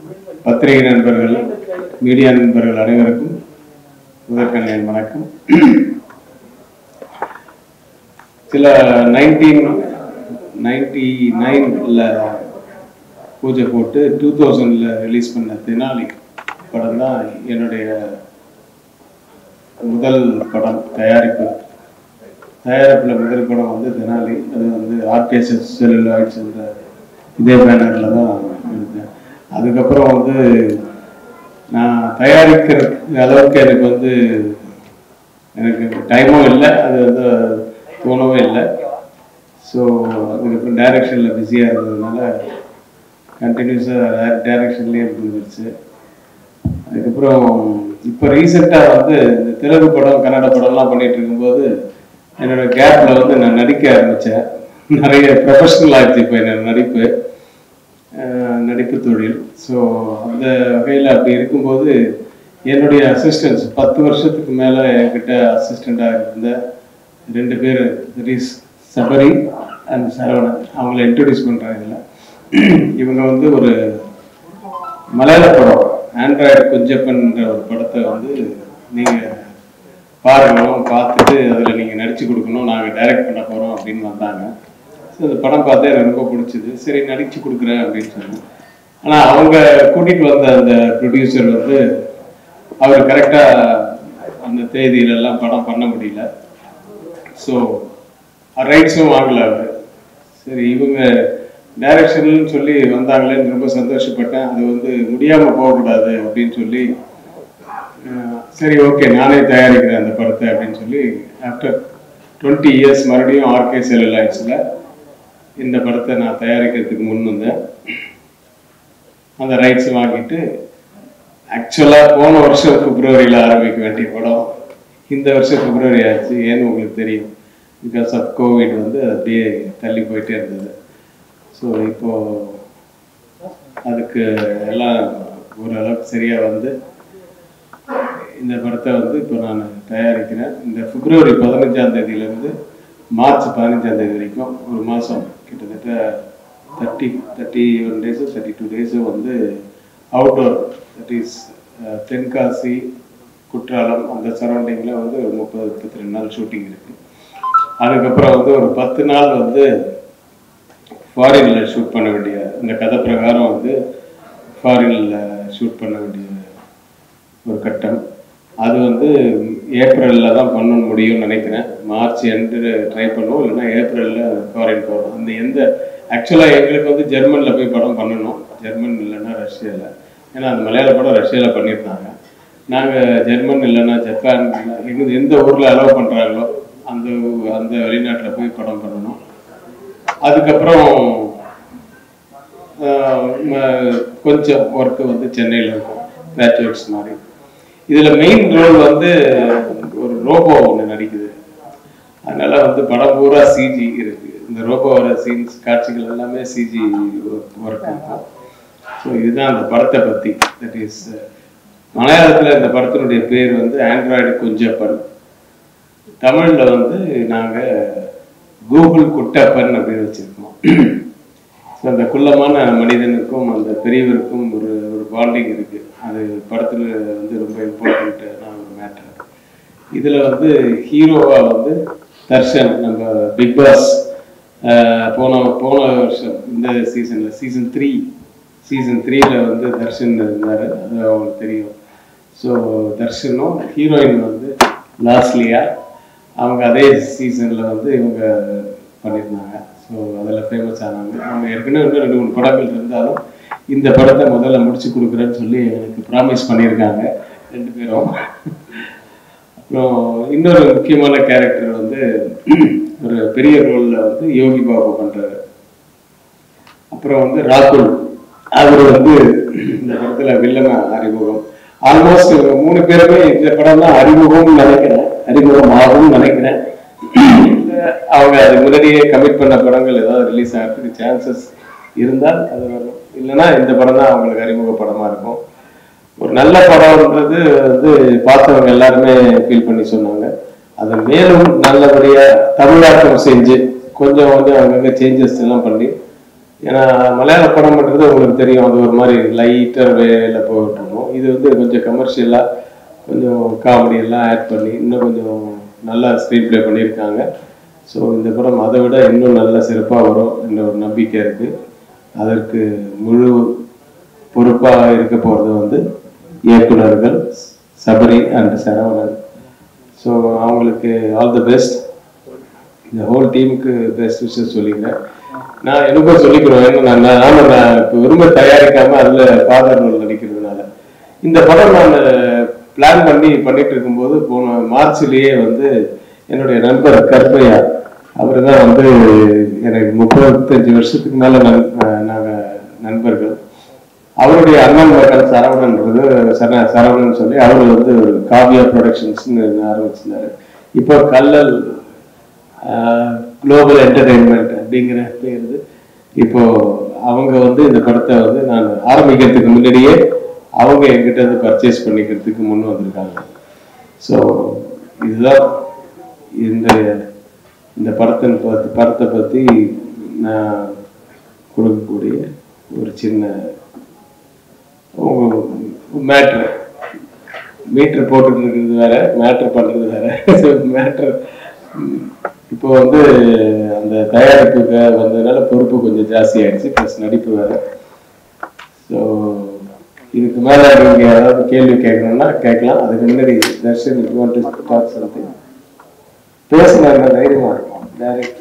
பத்திரிகை நண்பர்கள் மீடியா நண்பர்கள் அனைவருக்கும் முதற்கண் என் வணக்கம் சில நைன்டீன் நைன்டி நைன்ல பூஜை போட்டு டூ தௌசண்ட்ல ரிலீஸ் பண்ண தெனாலி படம் தான் என்னுடைய முதல் படம் தயாரிப்பு தயாரிப்புல முதல் படம் வந்து தெனாலி அது வந்து ஆர்கேஎஸ்எஸ் செல்லுலாய்ட்ஸ் என்ற இதே பேனர்ல தான் எடுத்தேன் அதுக்கப்புறம் வந்து நான் தயாரிக்கிற அளவுக்கு எனக்கு வந்து எனக்கு டைமும் இல்லை அது வந்து தோணவும் இல்லை ஸோ அதுக்கப்புறம் டைரக்ஷனில் பிஸியாக இருந்ததுனால கண்டினியூஸாக டைரக்ஷன்லேயே இருந்துருச்சு அதுக்கப்புறம் இப்போ ரீசெண்டாக வந்து இந்த தெலுங்கு படம் கன்னட படம்லாம் பண்ணிட்டு இருக்கும்போது என்னோட கேப்பில் வந்து நான் நடிக்க ஆரம்பித்தேன் நிறைய ப்ரொஃபஷனல் ஆகிடுச்சு இப்போ என்னோட நடிப்பு அஹ் நடிப்பு தொழில் ஸோ அந்த வகையில் அப்படி இருக்கும்போது என்னுடைய அசிஸ்டன்ஸ் பத்து வருஷத்துக்கு மேலே என்கிட்ட அசிஸ்டண்ட்டாக இருந்த ரெண்டு பேர் ரீஸ் சபரி அண்ட் சரவணன் அவங்கள இன்ட்ரடியூஸ் பண்ணுறேன் இதில் இவங்க வந்து ஒரு மலையாள படம் ஆண்ட்ராய்டு குஞ்சப்பன்ற ஒரு படத்தை வந்து நீங்கள் பாருங்கணும் பார்த்துட்டு அதில் நீங்கள் நடிச்சு கொடுக்கணும் நாங்கள் டைரக்ட் பண்ண போகிறோம் அப்படின்னு வந்தாங்க ஸோ அந்த படம் பார்த்தா எனக்கு ரொம்ப பிடிச்சது சரி நடிச்சு கொடுக்குறேன் அப்படின்னு சொன்னேன் ஆனால் அவங்க கூட்டிகிட்டு வந்த அந்த ப்ரொடியூசர் வந்து அவர் கரெக்டாக அந்த தேதியிலெல்லாம் படம் பண்ண முடியல ஸோ ரைட்ஸும் வாங்கல அவர் சரி இவங்க டைரக்ஷன்னு சொல்லி வந்தாங்களேன்னு ரொம்ப சந்தோஷப்பட்டேன் அது வந்து முடியாமல் போகக்கூடாது அப்படின்னு சொல்லி அஹ், சரி ஓகே நானே தயாரிக்கிறேன் அந்த படத்தை அப்படின்னு சொல்லி ஆஃப்டர் டுவெண்ட்டி இயர்ஸ் மறுபடியும் ஆர்கே செல்லுலாய்ட்ஸில் இந்த படத்தை நான் தயாரிக்கிறதுக்கு முன் வந்தேன் அந்த ரைட்ஸ் வாங்கிட்டு ஆக்சுவலாக போன வருஷம் பிப்ரவரியில் ஆரம்பிக்க வேண்டிய படம் இந்த வருஷம் பிப்ரவரி ஆச்சு ஏன்னு உங்களுக்கு தெரியும் பிகாஸ் ஆஃப் கோவிட் வந்து அது அப்படியே தள்ளி போயிட்டே இருந்தது ஸோ இப்போ அதுக்கு எல்லாம் ஓரளவுக்கு சரியாக வந்து இந்த படத்தை வந்து இப்போ நான் தயாரிக்கிறேன் இந்த பிப்ரவரி பதினஞ்சாம் தேதியிலேருந்து மார்ச் பதினஞ்சாம் தேதி வரைக்கும் ஒரு மாதம் கிட்டத்தட்ட thirty thirty one days thirty two days வந்து outdoor that is Tenkasi Courtallam அந்த சரௌண்டிங்கில் வந்து ஒரு முப்பது முப்பத்தி ரெண்டு நாள் ஷூட்டிங் இருக்குது அதுக்கப்புறம் வந்து ஒரு பத்து நாள் வந்து ஃபாரினில் ஷூட் பண்ண வேண்டிய இந்த கதை பிரகாரம் வந்து ஃபாரினில் ஷூட் பண்ண வேண்டிய ஒரு கட்டம் அது வந்து ஏப்ரலில் தான் பண்ண முடியும்னு நினைக்கிறேன் மார்ச் எண்டு ட்ரை பண்ணுவோம் இல்லைன்னா ஏப்ரலில் ஃபாரின் போகிறோம் அந்த எந்த ஆக்சுவலாக எங்களுக்கு வந்து ஜெர்மனில் போய் படம் பண்ணணும் ஜெர்மன் இல்லைன்னா ரஷ்யாவில் ஏன்னா அந்த மலையாள படம் ரஷ்யாவில் பண்ணியிருந்தாங்க நாங்கள் ஜெர்மன் இல்லைன்னா ஜப்பான் எங்க எந்த ஊரில் அலோவ் பண்ணுறாங்களோ அந்த ஊ- அந்த வெளிநாட்டில் போய் படம் பண்ணணும் அதுக்கப்புறம் ஆஹ் ம- கொஞ்சம் ஒர்க்கு வந்து சென்னையில் இருக்கும் பேட்ச் ஒர்க்ஸ் மாதிரி இதில் மெயின் ரோல் வந்து ஒரு ரோபோ ஒன்று நடிக்குது அதனால வந்து படம் பூரா சிஜி இருக்கு இந்த ரோபோவோட சீன்ஸ் காட்சிகள் எல்லாமே சிஜி ஒர்க் இருக்கும் ஸோ இதுதான் அந்த படத்தை பற்றி தட் இஸ் மலையாளத்தில் இந்த படத்தினுடைய பேர் வந்து ஆண்ட்ராய்டு குஞ்சப்பன் தமிழில் வந்து நாங்கள் கூகுள் குட்டப்பன் அப்படின்னு வச்சுருக்கோம் ஸோ அந்த குள்ளமான மனிதனுக்கும் அந்த பெரியவருக்கும் ஒரு ஒரு பாண்டிங் இருக்குது அது படத்தில் வந்து ரொம்ப இம்பார்ட்டண்ட்டான ஒரு மேட்டர் இதில் வந்து ஹீரோவாக வந்து தர்ஷன் நம்ம பிக் பாஸ் போன போன வருஷம் இந்த சீசனில் சீசன் த்ரீ சீசன் த்ரீல வந்து தர்ஷன் இருந்தார் அது அவங்களுக்கு தெரியும் ஸோ தர்ஷனும் ஹீரோயின் வந்து லாஸ்லியா அவங்க அதே சீசனில் வந்து இவங்க பண்ணியிருந்தாங்க ஸோ அதில் ஃபேமஸ் ஆனாங்க அவங்க ஏற்கனவே இன்னும் ரெண்டு மூணு படங்கள் இருந்தாலும் இந்த படத்தை முதல்ல முடிச்சு கொடுக்குறேன்னு சொல்லி எனக்கு ப்ராமிஸ் பண்ணியிருக்காங்க ரெண்டு பேரும் அப்புறம் இன்னொரு முக்கியமான கேரக்டர் வந்து ஒரு பெரிய ரோலில் வந்து யோகி பாபு பண்ணுறாரு அப்புறம் வந்து ராகுல் அவர் வந்து இந்த படத்துல வில்லன அறிமுகம் ஆல்மோஸ்ட் மூணு பேருமே இந்த படம் தான் அறிமுகம்னு நினைக்கிறேன் அறிமுகம் ஆகும்னு நினைக்கிறேன் இல்ல, அவங்க அது முன்னாடியே கமிட் பண்ண படங்கள் ஏதாவது ரிலீஸ் ஆகிறதுக்கு சான்சஸ் இருந்தால் அது வரும் இல்லைன்னா இந்த படம் தான் அவங்களுக்கு அறிமுக படமா இருக்கும் ஒரு நல்ல படம்ன்றது வந்து பார்த்தவங்க எல்லாருமே ஃபீல் பண்ணி சொன்னாங்க அதை மேலும் நல்லபடியா தமிழாக்கம் செஞ்சு கொஞ்சம் கொஞ்சம் அங்கங்க சேஞ்சஸ் எல்லாம் பண்ணி ஏன்னா மலையாள படம் பண்ணுறது உங்களுக்கு தெரியும் அது ஒரு மாதிரி லைட்டர் வேல போயிட்டு இருக்கும் இது வந்து கொஞ்சம் கமர்ஷியலாக கொஞ்சம் காமெடி எல்லாம் ஆட் பண்ணி இன்னும் கொஞ்சம் நல்லா ஸ்க்ரீன் ப்ளே பண்ணியிருக்காங்க ஸோ இந்த படம் அதை விட இன்னும் நல்ல சிறப்பாக வரும் என்ற ஒரு நம்பிக்கை இருக்குது அதற்கு முழு பொறுப்பாக இருக்க போகிறது வந்து இயக்குனர்கள் சபரி அண்ட் சரவணன் ஸோ அவங்களுக்கு ஆல் தி பெஸ்ட் இந்த ஹோல் டீமுக்கு பெஸ்ட் விஷயம் சொல்லிக்கிறேன் நான் எனக்கும் சொல்லிக்கிறோம் ஏன்னா நான் நானும் நான் இப்போ விரும்ப தயாரிக்காம அதில் ஃபாதர் ரோல் நடிக்கிறதுனால இந்த படம் நான் பிளான் பண்ணி பண்ணிட்டு இருக்கும்போது போன மார்ச்லயே வந்து என்னுடைய நண்பர் கற்பையா அவர் தான் வந்து எனக்கு முப்பத்தஞ்சு வருஷத்துக்கு மேல நன்- நாங்க நண்பர்கள் அவருடைய அண்ணன் மகன் சரவணன்றது சர சரவணன் சொல்லி அவர் வந்து ஒரு காவியா ப்ரொடக்ஷன்ஸ்னு ஆரம்பிச்சிருந்தாரு இப்போ கல்லல் குளோபல் என்டர்டெயின்மெண்ட் அப்படிங்கிற பேர் இது. இப்போ அவங்க வந்து இந்த படத்தை வந்து நான் ஆரம்பிக்கிறதுக்கு முன்னாடியே அவங்க என்கிட்ட இருந்து பர்ச்சேஸ் பண்ணிக்கிறதுக்கு முன் வந்திருக்காங்க ஸோ இதுதான் இந்த இந்த படத்தின் பத்தி படத்தை பற்றி நான் கொடுக்கக்கூடிய ஒரு சின்ன மேட்ரு மீட்டர் போட்டுட்டு இருக்கிறது வேற மேட்ரு பண்றது வேற மேட்ரு இப்போ வந்து அந்த தயாரிப்புக்கு வந்ததுனால பொறுப்பு கொஞ்சம் ஜாஸ்தி ஆயிடுச்சு ப்ளஸ் நடிப்பு வேற ஸோ இதுக்கு மேல நீங்க ஏதாவது கேள்வி கேட்கணும்னா கேட்கலாம் அதுக்கு முன்னாடி Darshan you want to talk something பேசுனா என்ன தைரியமா இருக்கும் டைரக்ட்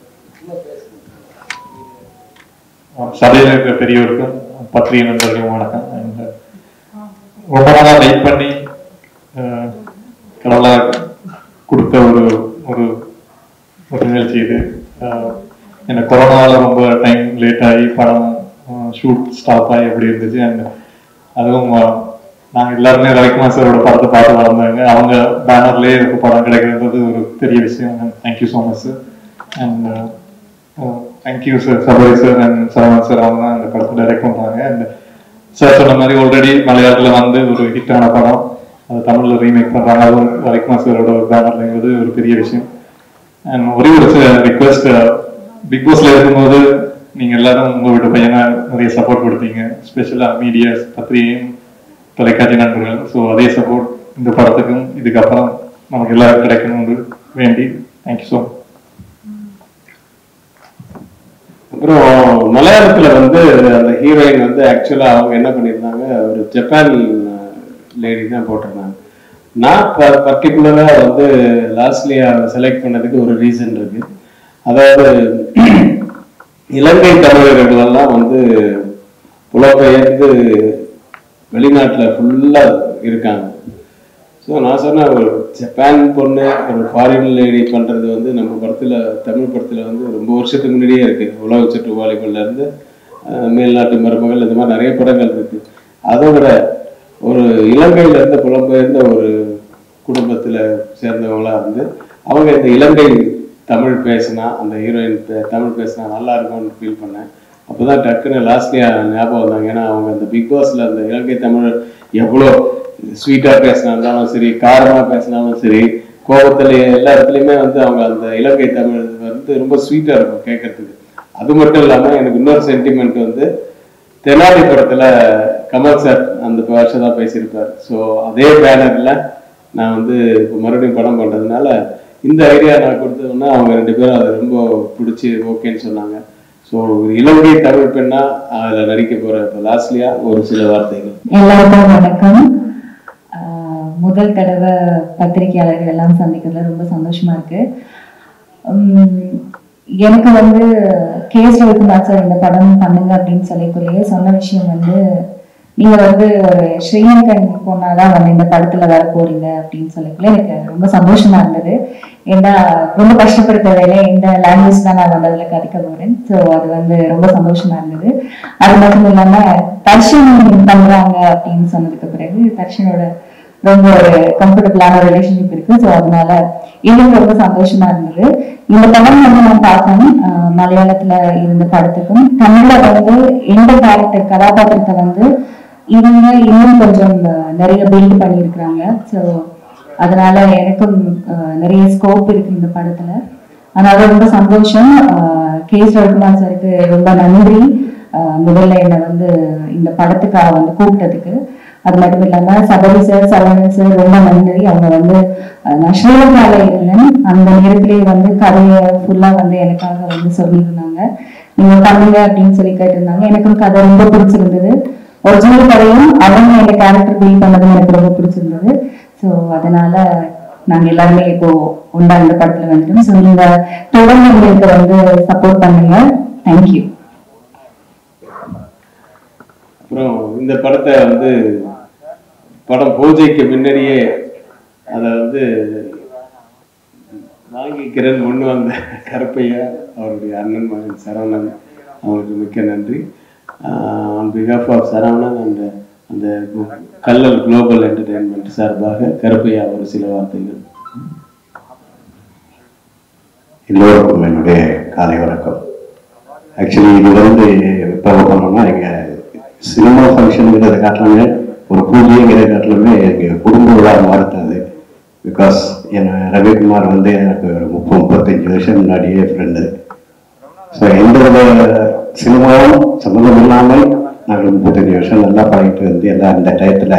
சபையில் இருக்கிற பெரியவருக்கும் பத்திரிகை நண்பர்களுக்கும் வணக்கம் And, ரொம்ப நாளாக வெயிட் பண்ணி அஹ், கடவுளா கொடுத்த ஒரு ஒரு ஒரு நிகழ்ச்சி இது அஹ், எனக்கு கொரோனாவில் ரொம்ப டைம் லேட் ஆகி படம் ஷூட் ஸ்டாப் ஆகி அப்படி இருந்துச்சு அண்ட் அதுவும் அஹ், நாங்க எல்லாருமே ரவிக்குமார் சாரோட படத்தை பார்த்து வளர்ந்தாங்க அவங்க பேனர்லேயே எனக்கு படம் கிடைக்கிறது ஒரு பெரிய விஷயம் thank you so much sir and thank you sir Sabari sir and Saravanan sir அவங்க தான் அந்த படத்தை டைரக்ட் பண்றாங்க அண்ட் சார் சொன்ன மாதிரி ஆல்ரெடி மலையாளத்துல வந்து ஒரு ஹிட்டான படம் அது தமிழ்ல ரீமேக் பண்றாங்க அதுவும் ரவிக்குமார் சாரோட பேனர்லங்கிறது ஒரு பெரிய விஷயம் அண்ட் ஒரே ஒரு ரிக்வெஸ்ட் பிக் பாஸ்ல இருக்கும்போது நீங்க எல்லாரும் உங்க வீட்டு பையனை நிறைய சப்போர்ட் கொடுத்தீங்க ஸ்பெஷலா மீடியாஸ் பத்திரிகையும் தொலைக்காட்சி நண்பர்கள் ஸோ அதே சப்போர்ட் இந்த படத்துக்கும் இதுக்கப்புறம் நமக்கு எல்லாரும் கிடைக்கணும்னு வேண்டி தேங்க்யூ ஸோ அப்புறம் மலையாளத்துல வந்து அந்த ஹீரோயின் வந்து ஆக்சுவலா அவங்க என்ன பண்ணியிருந்தாங்க ஒரு ஜப்பான் லேடி தான் போட்டிருந்தாங்க நான் பர்டிகுலரா வந்து லாஸ்ட்லியா செலக்ட் பண்ணதுக்கு ஒரு ரீசன் இருக்கு அதாவது இலங்கை தமிழர்கள் எல்லாம் வந்து புலம்பெயர்ந்து வெளிநாட்டுல ஃபுல்லா இருக்காங்க ஸோ நான் சொன்னேன் ஒரு ஜப்பான் பொண்ணு ஒரு ஃபாரின் லேடி பண்ணுறது வந்து நம்ம படத்தில் தமிழ் படத்தில் வந்து ரொம்ப வருஷத்துக்கு முன்னாடியே இருக்குது உலக சுற்று வாலிபல்ல இருந்து அஹ், மேல்நாட்டு மருமகள் இந்த மாதிரி நிறைய படங்கள் இருக்குது அதை விட ஒரு இலங்கையில இருந்து புலம்பெயர்ந்த ஒரு குடும்பத்தில் சேர்ந்தவங்களா இருந்து அவங்க இந்த இலங்கை தமிழ் பேசினா அந்த ஹீரோயின் தமிழ் பேசினா நல்லா இருக்கும்னு ஃபீல் பண்ணேன் அப்போதான் டக்குன்னு லாஸ்ட்லியா ஞாபகம் வந்தாங்க ஏன்னா அவங்க அந்த பிக் பாஸ்ல அந்த இலங்கை தமிழ் எவ்வளோ ஸ்வீட்டா பேசினாலும் சரி காரமா பேசினாலும் சரி கோபத்துல எல்லா இடத்துலயுமே வந்து அவங்க அந்த இலங்கை தமிழ் வந்து ரொம்ப ஸ்வீட்டா இருக்கும் கேட்கறதுக்கு அது மட்டும் இல்லாம எனக்கு இன்னொரு சென்டிமெண்ட் வந்து தெனாலி படத்துல கமல் சார் அந்த வருஷம் தான் பேசியிருப்பார் ஸோ அதே பேனர்ல நான் வந்து இப்போ மறுபடியும் படம் பண்றதுனால இந்த ஐடியா நான் கொடுத்ததுன்னா அவங்க ரெண்டு பேரும் அதை ரொம்ப பிடிச்சி ஓகேன்னு சொன்னாங்க ஸோ இலங்கை தமிழ் பெண்ணா அதில் நடிக்க போற இப்போ லாஸ்ட்லியா ஒரு சில வார்த்தைகள் எல்லாருக்கும் வணக்கம் ஆஹ் முதல் தடவை பத்திரிகையாளர்கள் எல்லாம் சந்திக்கிறதுல ரொம்ப சந்தோஷமா இருக்கு உம் எனக்கு வந்து கே எஸ் ரவிக்குமார் சார் இந்த படம் பண்ணுங்க அப்படின்னு சொல்லிக்குள்ளேயே சொன்ன விஷயம் வந்து நீங்க வந்து ஒரு ஸ்ரீலங்கன் பொண்ணாதான் வந்து இந்த படத்துல வர போறீங்க அப்படின்னு சொல்லிக்குள்ள எனக்கு ரொம்ப சந்தோஷமா இருந்தது ஏன்னா ரொம்ப கஷ்டப்படுத்த வேலை இந்த லாங்குவேஜ் தான் நான் வந்து அதுல கற்றுக்க போறேன் ஸோ அது வந்து ரொம்ப சந்தோஷமா இருந்தது அது மட்டும் இல்லாம தர்ஷன் பண்றாங்க அப்படின்னு சொன்னதுக்கு பிறகு தர்ஷனோட ரொம்ப ஒரு கம்ஃபர்டபுளான ரிலேஷன்ஷிப் இருக்கு ஸோ அதனால இன்னும் ரொம்ப சந்தோஷமா இருந்தது இந்த படம் வந்து நான் பார்த்தேன் ஆஹ் மலையாளத்துல இருந்த படத்துக்கும் தமிழ்ல வந்து எந்த கேரக்டர் கதாபாத்திரத்தை வந்து இவங்க இன்னும் கொஞ்சம் ஆஹ் நிறைய பில்ட் பண்ணியிருக்கிறாங்க ஸோ அதனால எனக்கும் ஆஹ் நிறைய ஸ்கோப் இருக்கு இந்த படத்துல அதனால ரொம்ப சந்தோஷம் கே ரவிக்குமார் சாருக்கு ரொம்ப நன்றி ஆஹ் முதல்ல என்னை வந்து இந்த படத்துக்காக வந்து கூப்பிட்டதுக்கு அது மட்டும் இல்லாம சபரி சார் சரவணன் சார் ரொம்ப நன்றி அவங்க வந்து ஆஹ் நான் ஸ்ரீலங்கால இருந்தேன் அந்த நேரத்திலேயே வந்து கதையை ஃபுல்லா வந்து எனக்காக வந்து சொல்லியிருந்தாங்க நீங்க பண்ணுங்க அப்படின்னு சொல்லி கேட்டிருந்தாங்க எனக்கும் கதை ரொம்ப பிடிச்சிருந்தது ஒரிஜினல் கதையும் அவங்க எங்க கேரக்டர் பில்ட் பண்ணதும் எனக்கு ரொம்ப பிடிச்சிருந்தது ஸோ அதனால நாங்க எல்லாருமே இப்போ உண்டா இந்த படத்துல வந்துட்டோம் ஸோ நீங்க தொடர்ந்து எங்களுக்கு வந்து சப்போர்ட் பண்ணுங்க தேங்க்யூ அப்புறம் இந்த படத்தை வந்து படம் பூஜைக்கு முன்னாடியே அதை வந்து வாங்கிக்கிறேன்னு கொண்டு வந்த கருப்பையா அவருடைய அண்ணன் மகன் சரவணன் அவருக்கு மிக்க நன்றி ஆன் பிகாஃப் ஆஃப் சரவணன் அண்ட் அந்த கல்லல் குளோபல் என்டர்டெயின்மெண்ட் சார்பாக கருப்பையா ஒரு சில வார்த்தைகள் எல்லோருக்கும் என்னுடைய காலை வணக்கம் ஆக்சுவலி இது வந்து இப்போ பண்ணோம்னா எங்கள் சினிமா ஃபங்க்ஷனுங்கிறத காட்டிலுமே ஒரு பூஜைங்கிறத காட்டிலுமே எங்கள் குடும்ப விழா மாறுத்தாது பிகாஸ் என் ரவிக்குமார் வந்து எனக்கு ஒரு முப்பது முப்பத்தஞ்சு வருஷம் முன்னாடியே ஃப்ரெண்டு ஸோ எந்த வித சினிமாவும் சம்மந்தம் இல்லாமல் நாங்கள் முப்பத்தஞ்சு வருஷம் நல்லா பழகிட்டு வந்து எல்லாம் இந்த டயத்தில்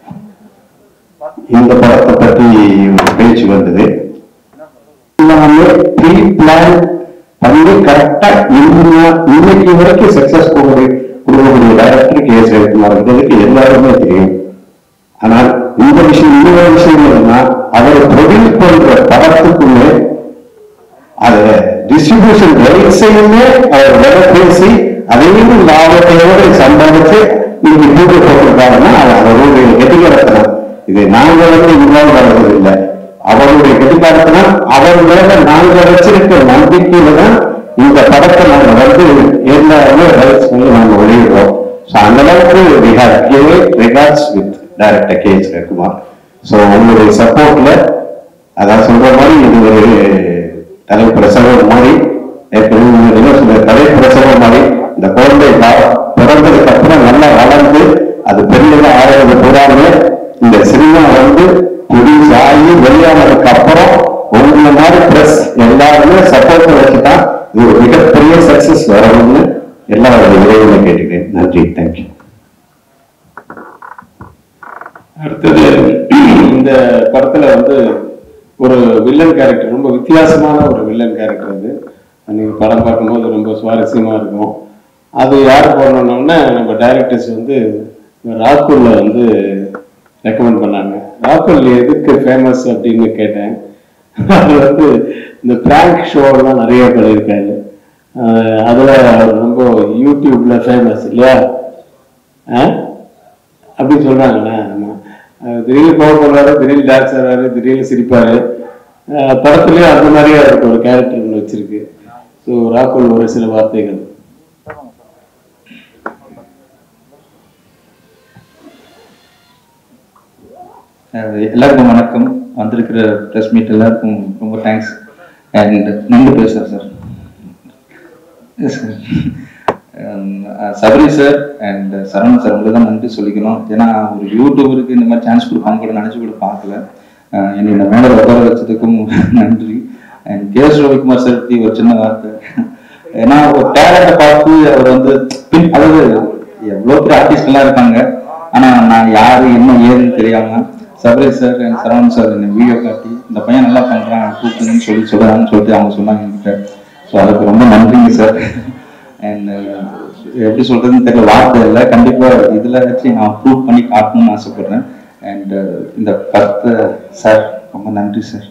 இந்த படத்தை பற்றி ஒரு பேச்சு வந்தது எல்லாமே ப்ரீ பிளான் பண்ணி கரெக்டா இன்னைக்கு வரைக்கும் சக்சஸ் கொடுக்க கொடுக்கக்கூடிய டைரக்டர் கே எஸ் ரவிக்குமார்ங்கிறதுக்கு எல்லாருமே தெரியும் ஆனால் இந்த விஷயம் இன்னொரு விஷயம் என்னன்னா அவர் ப்ரொடியூஸ் பண்ற படத்துக்குள்ளே அது டிஸ்ட்ரிபியூஷன் ரைட்ஸையுமே அவர் விலை பேசி அதையும் லாபத்தையோடு சம்பாதிச்சு இன்னைக்கு பூஜை போட்டிருக்காருன்னா அது அவருடைய கெட்டிக்காரத்தனம் இது நாங்க வந்து இன்வால்வ் ஆகிறது இல்லை அவருடைய கெட்டிக்காரத்தனம் அவர் மேல நாங்க வச்சிருக்க நம்பிக்கையில தான் இந்த படத்தை நாங்க வந்து எல்லாருமே ரைட்ஸ் வந்து நாங்க வெளியிடுறோம் ஸோ அந்த அளவுக்கு we have give records with director K S Ravikumar so உங்களுடைய சப்போர்ட்ல அதான் சொல்ற மாதிரி இது ஒரு தலை பிரசவம் மாதிரி ஏற்கனவே நீங்க என்ன சொல்ற தலை பிரசவம் மாதிரி இந்த குழந்தை பா- பிறந்ததுக்கு அப்புறம் நல்லா வளர்ந்து அது பெரியதா ஆகிறது பூராமே இந்த சினிமா வந்து ப்ரொடியூஸ் ஆகி வெளியானதுக்கு அப்புறம் உங்களை மாதிரி பிரஸ் எல்லாருமே சப்போர்ட் வச்சுதான் இது ஒரு மிகப்பெரிய சக்சஸ் வரணும்னு எல்லா விரைவில் கேட்டுக்கிறேன் நன்றி தேங்க்யூ அடுத்தது இந்த படத்துல வந்து ஒரு வில்லன் கேரக்டர் ரொம்ப வித்தியாசமான ஒரு வில்லன் கேரக்டர் அது நீங்க படம் பார்க்கும்போது ரொம்ப சுவாரஸ்யமா இருக்கும் அது யார் போடணும்னா நம்ம டைரக்டர்ஸ் வந்து ராக்குல்ல வந்து ரெக்கமெண்ட் பண்ணாங்க ராக்குல் எதுக்கு ஃபேமஸ் அப்படின்னு கேட்டேன் அது வந்து இந்த பிராங்க் ஷோலாம் நிறைய பண்ணியிருக்காரு அஹ் அதுல அவர் ரொம்ப யூடியூப்ல ஃபேமஸ் இல்லையா ஆ அப்படி சொல்றாங்கண்ணா ஆமா அஹ் திடீர்னு கோவப்படுறாரு திடீர்னு டான்ஸ் ஆடுறாரு திடீர்னு சிரிப்பாரு அஹ் படத்துலயும் அந்த மாதிரியே அவருக்கு ஒரு கேரக்டர் ஒன்று வச்சிருக்கு ஸோ ராகுல் ஒரு சில வார்த்தைகள் அஹ் எல்லாருக்கும் வணக்கம் வந்திருக்கிற ப்ரெஸ் மீட் எல்லாருக்கும் ரொம்ப தேங்க்ஸ் அண்ட் நன்றி பேசுகிறேன் sir yes sir Sabari sir and Saravanan sir உங்களுக்கு தான் நன்றி சொல்லிக்கணும் ஏன்னா ஒரு யூடியூபருக்கு இந்த மாதிரி சான்ஸ் கொடுப்பாங்க கூட நினச்சி கூட பார்க்கல அஹ் என்னை இந்த மேலே உட்கார வச்சதுக்கும் நன்றி and K S Ravikumar sir பற்றி ஒரு சின்ன வார்த்தை ஏன்னா ஒரு டேலண்ட்டை பார்த்து அவர் வந்து பின் அதாவது எவ்வளோ பேர் ஆர்டிஸ்ட்லாம் இருக்காங்க ஆனா நான் யாரு என்ன ஏதுன்னு தெரியாம சபரி சார் என் சரவணன் சார் என்னை வீடியோ காட்டி இந்த பையன் நல்லா பண்றான் கூப்பிடுங்கன்னு சொல்லி சொல்றான்னு சொல்லிட்டு அவங்க சொன்னாங்க என்கிட்ட ஸோ அதுக்கு ரொம்ப நன்றிங்க சார் அண்ட் எப்படி சொல்றதுன்னு தெரியல வார்த்தை இல்லை கண்டிப்பா இதுல வச்சு நான் ப்ரூவ் பண்ணி காட்டணும்னு ஆசைப்படுறேன் அண்ட் இந்த கருத்தை சார் ரொம்ப நன்றி சார்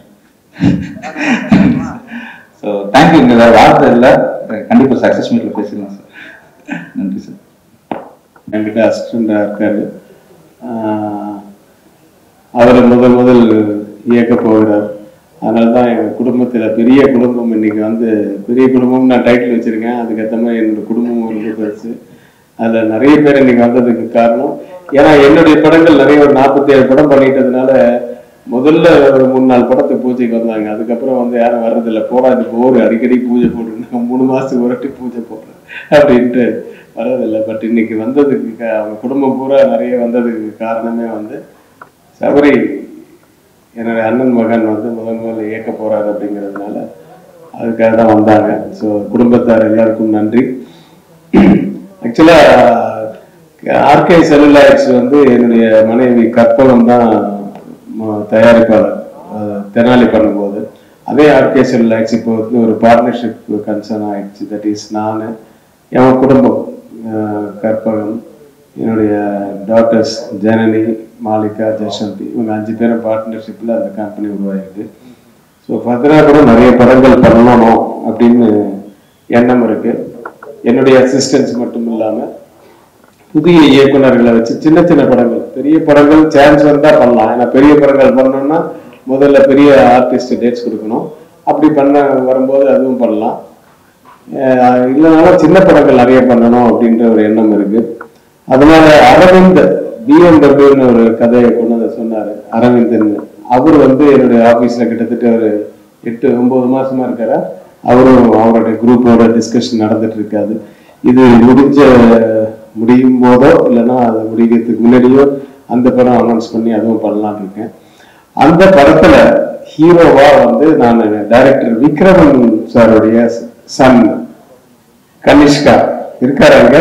ஸோ தேங்க்யூங்க வேற வார்த்தை இல்லை கண்டிப்பா சக்ஸஸ் மீட்ல பேசிடலாம் சார் நன்றி சார் என்கிட்ட அசிஸ்டண்டா இருக்காரு ஆஹ் அவர் முதல் முதல் இயக்க போகிறார் அதனால தான் எங்கள் குடும்பத்தில் பெரிய குடும்பம் இன்னைக்கு வந்து பெரிய குடும்பம் நான் டைட்டில் வச்சிருக்கேன் அதுக்கேற்ற மாதிரி என்னோட குடும்பமும் ரொம்ப பெருசு அதில் நிறைய பேர் இன்னைக்கு வந்ததுக்கு காரணம் ஏன்னா என்னுடைய படங்கள் நிறைய ஒரு நாற்பத்தி ஏழு படம் பண்ணிட்டதுனால முதல்ல ஒரு மூணு நாலு படத்துக்கு பூஜைக்கு வந்தாங்க அதுக்கப்புறம் வந்து யாரும் வர்றதில்ல போடா இது போர் அடிக்கடி பூஜை போட்டுருந்தாங்க மூணு மாசத்துக்கு ஒரு வாட்டி பூஜை போடுறேன் அப்படின்ட்டு வர்றதில்லை பட் இன்னைக்கு வந்ததுக்கு கா- அவங்க குடும்பம் பூரா நிறைய வந்ததுக்கு காரணமே வந்து சபரி என்னுடைய அண்ணன் மகன் வந்து முதல் முதல்ல இயக்க போறாரு அப்படிங்கிறதுனால அதுக்காக தான் வந்தாங்க ஸோ குடும்பத்தார் எல்லாருக்கும் நன்றி ஆக்சுவலா ஆர்கே செல்லுலாய்ட்ஸ் வந்து என்னுடைய மனைவி கற்பகம் தான் ம- தயாரிப்பாளர் அஹ், தெனாலி பண்ணும்போது அதே ஆர்கே செல்லுலாய்ட்ஸ் இப்போ வந்து ஒரு பார்ட்னர்ஷிப் கன்சர்ன் ஆயிடுச்சு தட் இஸ் நான் என் குடும்பம் அஹ், கற்பகம் என்னுடைய டாட்டர்ஸ் ஜனனி மாலிகா ஜெயசந்தி இவங்க அஞ்சு பேரும் பார்ட்னர்ஷிப்பில் அந்த கம்பெனி உருவாயிருக்கு ஸோ ஃபர்தராக கூட நிறைய படங்கள் பண்ணணும் அப்படின்னு எண்ணம் இருக்கு என்னுடைய அசிஸ்டன்ஸ் மட்டும் இல்லாமல் புதிய இயக்குனர்களை வச்சு சின்ன சின்ன படங்கள் பெரிய படங்கள் சான்ஸ் வந்தா பண்ணலாம் ஏன்னா பெரிய படங்கள் பண்ணோம்னா முதல்ல பெரிய ஆர்டிஸ்ட் டேட்ஸ் கொடுக்கணும் அப்படி பண்ண வரும்போது அதுவும் பண்ணலாம் அஹ் இல்லைனாலும் சின்ன படங்கள் நிறைய பண்ணணும் அப்படின்ற ஒரு எண்ணம் இருக்கு அதனால அரவிந்த் பிஎம்டபிள்யூன்னு ஒரு கதையை கொண்டு வந்து சொன்னாரு அரவிந்தன் அவர் வந்து என்னுடைய ஆபீஸ்ல கிட்டத்தட்ட ஒரு எட்டு ஒன்பது மாசமா இருக்காரா அவரும் அவருடைய குரூப்போட டிஸ்கஷன் நடந்துட்டு இருக்காது இது முடிஞ்ச முடியும் போதோ இல்லைன்னா அது முடிக்கிறதுக்கு முன்னாடியோ அந்த படம் அனௌன்ஸ் பண்ணி அதுவும் பண்ணலாம்னு இருக்கேன் அந்த படத்துல ஹீரோவா வந்து நான் டைரக்டர் விக்ரமன் சாருடைய சன் கனிஷ்கா இருக்காரு அங்க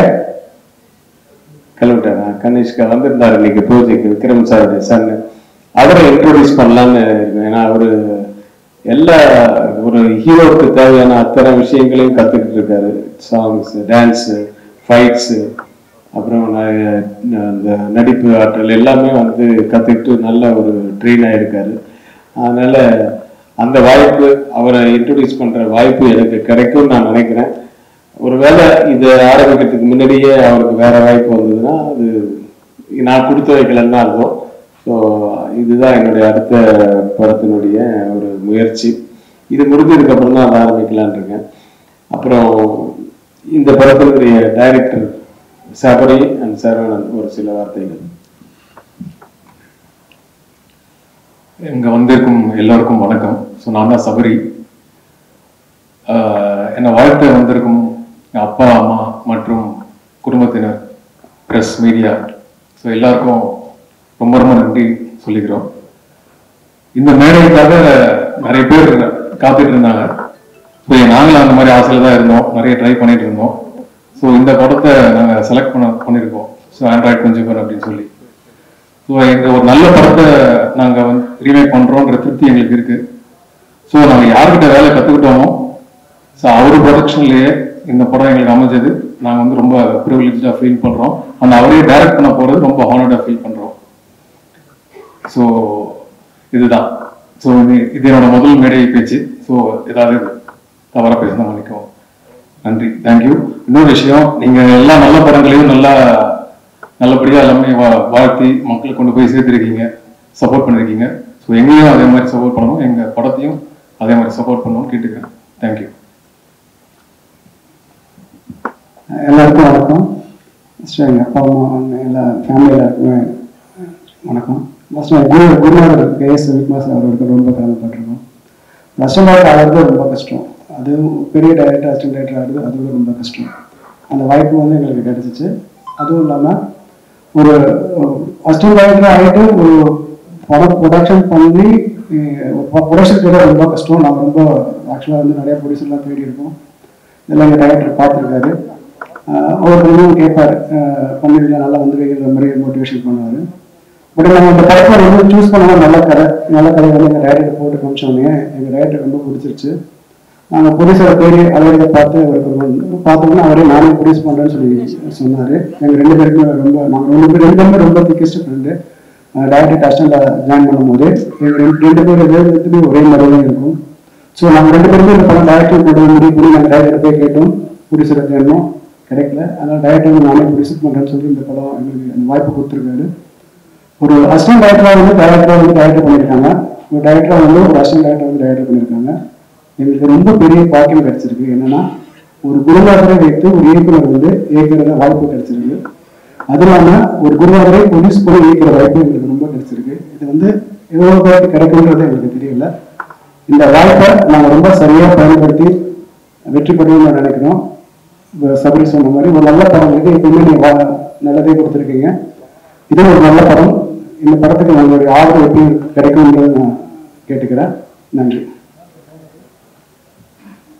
கல்விட்டாரா கனிஷ்கா வந்திருந்தாரு இன்னைக்கு பூஜைக்கு விக்ரம் சாருடைய சன் அவரை இன்ட்ரோடியூஸ் பண்ணலான்னு இருக்கேன் ஏன்னா அவரு எல்லா ஒரு ஹீரோவுக்கு தேவையான அத்தனை விஷயங்களையும் கத்துக்கிட்டு இருக்காரு சாங்ஸ் டான்ஸ் ஃபைட்ஸ் அப்புறம் நிறைய அந்த நடிப்பு ஆற்றல் எல்லாமே வந்து கத்துக்கிட்டு நல்ல ஒரு ட்ரெயின் ஆயிருக்காரு அதனால அந்த வாய்ப்பு அவரை இன்ட்ரோடியூஸ் பண்ற வாய்ப்பு எனக்கு கிடைக்கும்னு நான் நினைக்கிறேன் ஒருவேளை இது ஆரம்பிக்கிறதுக்கு முன்னாடியே அவருக்கு வேற வாய்ப்பு வந்ததுன்னா அது நான் கொடுத்து வைக்கலன்னு தான் இருக்கும் ஸோ இதுதான் என்னுடைய அடுத்த படத்தினுடைய ஒரு முயற்சி இது முடிஞ்சதுக்கு அப்புறம் தான் அதை ஆரம்பிக்கலான்னு இருக்கேன் அப்புறம் இந்த படத்தினுடைய டைரக்டர் சபரி அண்ட் சரவணன் ஒரு சில வார்த்தைகள் இங்க வந்திருக்கும் எல்லோருக்கும் வணக்கம் ஸோ நான் தான் சபரி ஆஹ் என்னை வாழ்த்த வந்திருக்கும் என் அப்பா அம்மா மற்றும் குடும்பத்தினர் ப்ரெஸ் மீடியா ஸோ எல்லாருக்கும் ரொம்ப ரொம்ப நன்றி சொல்லிக்கிறோம் இந்த மேடைக்காக நிறைய பேர் காத்துட்டு இருந்தாங்க ஸோ நாங்களும் அந்த மாதிரி ஆசையில் தான் இருந்தோம் நிறைய ட்ரை பண்ணிட்டு இருந்தோம் ஸோ இந்த படத்தை நாங்கள் செலக்ட் பண்ண பண்ணியிருக்கோம் ஸோ ஆண்ட்ராய்ட் கன்சியூமர் அப்படின்னு சொல்லி ஸோ எங்க ஒரு நல்ல படத்தை நாங்க வந்து ரீமேக் பண்றோங்கிற திருப்தி எங்களுக்கு இருக்கு ஸோ நாங்க யார்கிட்ட வேலை கத்துக்கிட்டோமோ ஸோ அவர் ப்ரொடக்ஷன்லயே இந்த படம் எங்களுக்கு அமைஞ்சது நாங்க வந்து ரொம்ப ப்ரிவிலேஜா ஃபீல் பண்றோம் அந்த அவரே டைரக்ட் பண்ண போறது ரொம்ப ஹானர்டா ஃபீல் பண்றோம் ஸோ இதுதான் ஸோ இது இது என்னோட முதல் மேடை பேச்சு ஸோ ஏதாவது தவறா பேசினா மன்னிக்கவும் நன்றி தேங்க்யூ இன்னொரு விஷயம் நீங்க எல்லா நல்ல படங்களையும் நல்லா நல்லபடியா எல்லாமே வா- வாழ்த்தி மக்களுக்கு கொண்டு போய் சேர்த்திருக்கீங்க சப்போர்ட் பண்ணிருக்கீங்க ஸோ எங்கேயும் அதே மாதிரி சப்போர்ட் பண்ணணும் எங்க படத்தையும் அதே மாதிரி சப்போர்ட் பண்ணணும்னு கேட்டுக்கிறேன் தேங்க்யூ எல்லாருக்கும் வணக்கம் ஃபஸ்ட்டு எங்கள் அப்பா அம்மா அவங்க எல்லா ஃபேமிலி எல்லாருக்குமே வணக்கம் ஃபஸ்ட்டு குரு குருநாதர் கேஎஸ் விக்மாஸ் அவர்களுக்கு ரொம்ப கடமைப்பட்டிருக்கோம் கஷ்டமாக ஆகிறது ரொம்ப கஷ்டம் அதுவும் பெரிய டைரக்டர் அசிஸ்டன்ட் டைரக்டர் ஆகிறது அது விட ரொம்ப கஷ்டம் அந்த வாய்ப்பு வந்து எங்களுக்கு கிடைச்சிச்சு அதுவும் இல்லாமல் ஒரு அசிஸ்டன்ட் டைரக்டர் ஆகிட்டு ஒரு படம் ப்ரொடக்ஷன் பண்ணி ப்ரொடக்ஷன் கூட ரொம்ப கஷ்டம் நாங்கள் ரொம்ப ஆக்சுவலாக வந்து நிறைய ப்ரொடியூசர்லாம் தேடி இருக்கோம் இதெல்லாம் எங்கள் டைரக்டர் பார்த்துருக்காரு அவர் இன்னும் கேட்பார் பண்ணிருக்கீங்க நல்லா வந்துருக்கிற மாதிரி மோட்டிவேஷன் பண்ணுவார் பட் நம்ம இந்த படத்தை வந்து சூஸ் பண்ணலாம் நல்ல கதை நல்ல கதை வந்து எங்கள் டைரக்டர் போட்டு காமிச்சோன்னே எங்கள் டைரக்டர் ரொம்ப பிடிச்சிருச்சு நாங்கள் ப்ரொடியூசரை தேடி அவர்கிட்ட பார்த்து அவருக்கு ரொம்ப பார்த்தோம்னா அவரே நானே ப்ரொடியூஸ் பண்ணுறேன்னு சொல்லி சொன்னார் எங்கள் ரெண்டு பேருக்குமே ரொம்ப நாங்கள் ரெண்டு பேர் ரெண்டு பேருமே ரொம்ப திக்கஸ்ட் ஃப்ரெண்டு டைரக்டர் அசிஸ்டண்டாக ஜாயின் பண்ணும்போது எங்கள் ரெண்டு ரெண்டு பேர் ரெண்டுமே ஒரே மாதிரி தான் இருக்கும் ஸோ நாங்கள் ரெண்டு பேருமே இந்த படம் டைரக்டர் கூட முடிவு பண்ணி நாங்கள் டைரக்டர் போய் கேட்டோம் ப்ரொடியூசரை தேடணும் கிடைக்கல அதனால் டைரக்டர் வந்து நானே ப்ரொடியூஸ் பண்ணுறேன்னு சொல்லி இந்த படம் எங்களுக்கு அந்த வாய்ப்பு கொடுத்துருக்காரு ஒரு அசிஸ்டன்ட் டைரக்டராக வந்து டைரக்டராக வந்து டைரக்டர் பண்ணியிருக்காங்க ஒரு டைரக்டராக வந்து ஒரு அசிஸ்டன்ட் டைரக்டர் வந்து டைரக்டர் பண்ணியிருக்காங்க எங்களுக்கு ரொம்ப பெரிய பாக்கியம் கிடைச்சிருக்கு என்னன்னா ஒரு குருநாதரை வைத்து ஒரு இயக்குனர் வந்து இயக்குற வாய்ப்பு கிடைச்சிருக்கு அது இல்லாம ஒரு குருநாதரை ப்ரொடியூஸ் பண்ணி இயக்குற வாய்ப்பு எங்களுக்கு ரொம்ப கிடைச்சிருக்கு இது வந்து எவ்வளவு பேருக்கு கிடைக்கும்ன்றது எங்களுக்கு தெரியல இந்த வாய்ப்பை நாங்கள் ரொம்ப சரியா பயன்படுத்தி வெற்றி பெறணும்னு நான் நினைக்கிறோம் இப்ப சபரி சொன்ன மாதிரி ஒரு நல்ல படம் இருக்கு எப்பவுமே நீங்க வா- நல்லதே கொடுத்துருக்கீங்க இது ஒரு நல்ல படம் இந்த படத்துக்கு உங்களுடைய ஆதரவு எப்படி கிடைக்கும்ன்றது நான் கேட்டுக்கிறேன் நன்றி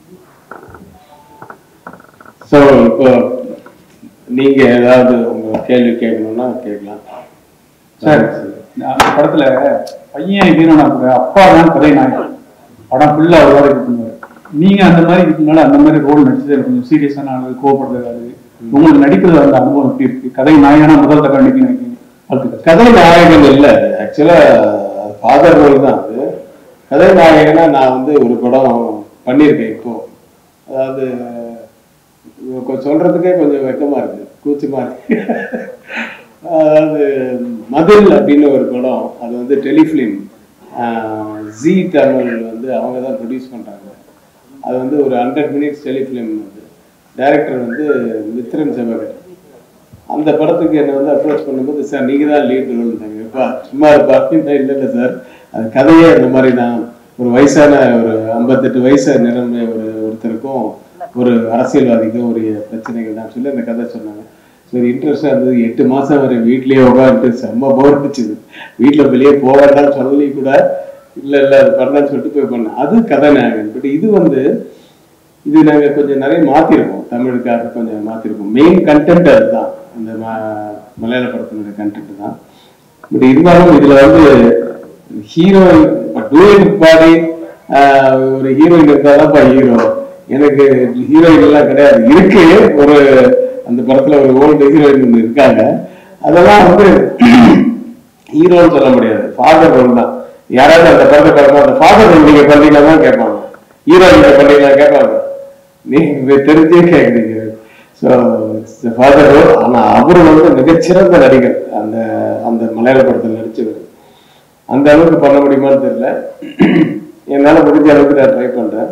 ஸோ இப்போ நீங்க ஏதாவது உங்க கேள்வி கேட்கணும்னா கேட்கலாம் சார் அந்த படத்துல பையன் ஹீரோனா கூட அப்பா தான் கதை நாயகன் படம் ஃபுல்லா அவர் இது பண்ணுவாரு நீங்க அந்த மாதிரி இதுக்கு முன்னால அந்த மாதிரி ரோல் நடிச்சது கொஞ்சம் சீரியஸான ஆளு கோவப்படுறது ஆளு உங்களுக்கு நடிக்கிறது அந்த அனுபவம் எப்படி இருக்கு கதை நாயகனா முதல் தடவை நடிக்க நினைக்கிறீங்க வாழ்த்துக்கள் கதை நாயகன் இல்லை ஆக்சுவலா ஃபாதர் ரோல் தான் அது கதை நாயகனா நான் வந்து ஒரு படம் பண்ணியிருக்கேன் இப்போ அதாவது கொ- சொல்றதுக்கே கொஞ்சம் வெக்கமா இருக்கு கூச்சமா இருக்கு அதாவது மதில் அப்படின்னு ஒரு படம் அது வந்து டெலிஃபிலிம் ஜி தமிழ் வந்து அவங்க தான் ப்ரொடியூஸ் பண்றாங்க அது வந்து ஒரு ஹண்ட்ரட் மினிட்ஸ் டெலிஃபிலிம் வந்து டைரக்டர் வந்து மித்ரன் செவகர் அந்த படத்துக்கு என்னை வந்து அப்ரோச் பண்ணும்போது சார் நீங்க தான் லீட் ரோல்ட்டாங்க எப்பா சும்மா இருப்பா இல்லை இல்லை சார் அது கதையே அந்த மாதிரி தான் ஒரு வயசான ஒரு ஐம்பத்தெட்டு வயசு நிரம்பிய ஒரு ஒருத்தருக்கும் ஒரு அரசியல்வாதிக்கும் ஒரு பிரச்சனைகள் தான் சொல்லி அந்த கதை சொன்னாங்க சரி இன்ட்ரெஸ்டாக இருந்தது எட்டு மாசம் வரை வீட்லயே உட்காந்துட்டு செம்ம போர் அடிச்சுது வீட்டில் வெளியே போக வேண்டாம்னு சொல்லி கூட இல்லை இல்லை அது பண்ணலான்னு சொல்லிட்டு போய் பண்ணேன் அது கதை நாயகன் பட் இது வந்து இது நாங்க கொஞ்சம் நிறைய மாத்திருக்கோம் தமிழுக்காக கொஞ்சம் மாத்திருக்கோம் மெயின் கண்டென்ட் அதுதான் அந்த ம- மலையாள படத்தினுடைய கண்டென்ட் தான் பட் இருந்தாலும் இதுல வந்து ஹீரோயின் டூயட் பாடி ஒரு ஹீரோயின் இருந்தாதான்ப்பா ஹீரோ எனக்கு ஹீரோயின் எல்லாம் கிடையாது இருக்கு ஒரு அந்த படத்துல ஒரு ஓல்டு ஹீரோயின் ஒன்று இருக்காங்க அதெல்லாம் வந்து ஹீரோன்னு சொல்ல முடியாது ஃபாதர் ரோல் தான் யாராவது அந்த படத்தை பார்க்கணும் அந்த ஃபாதர் ரோல் நீங்க பண்ணீங்களா தான் கேட்பாங்க ஹீரோ நீங்க பண்ணீங்களா கேட்பாங்க நீங்க தெரிஞ்சே கேக்குறீங்க ஸோ ஃபாதர் ரோல் ஆனா அவர் வந்து மிகச்சிறந்த நடிகர் அந்த அந்த மலையாள படத்தில் நடிச்சவர் அந்த அளவுக்கு பண்ண முடியுமான்னு தெரியல என்னால முடிஞ்ச அளவுக்கு நான் ட்ரை பண்றேன்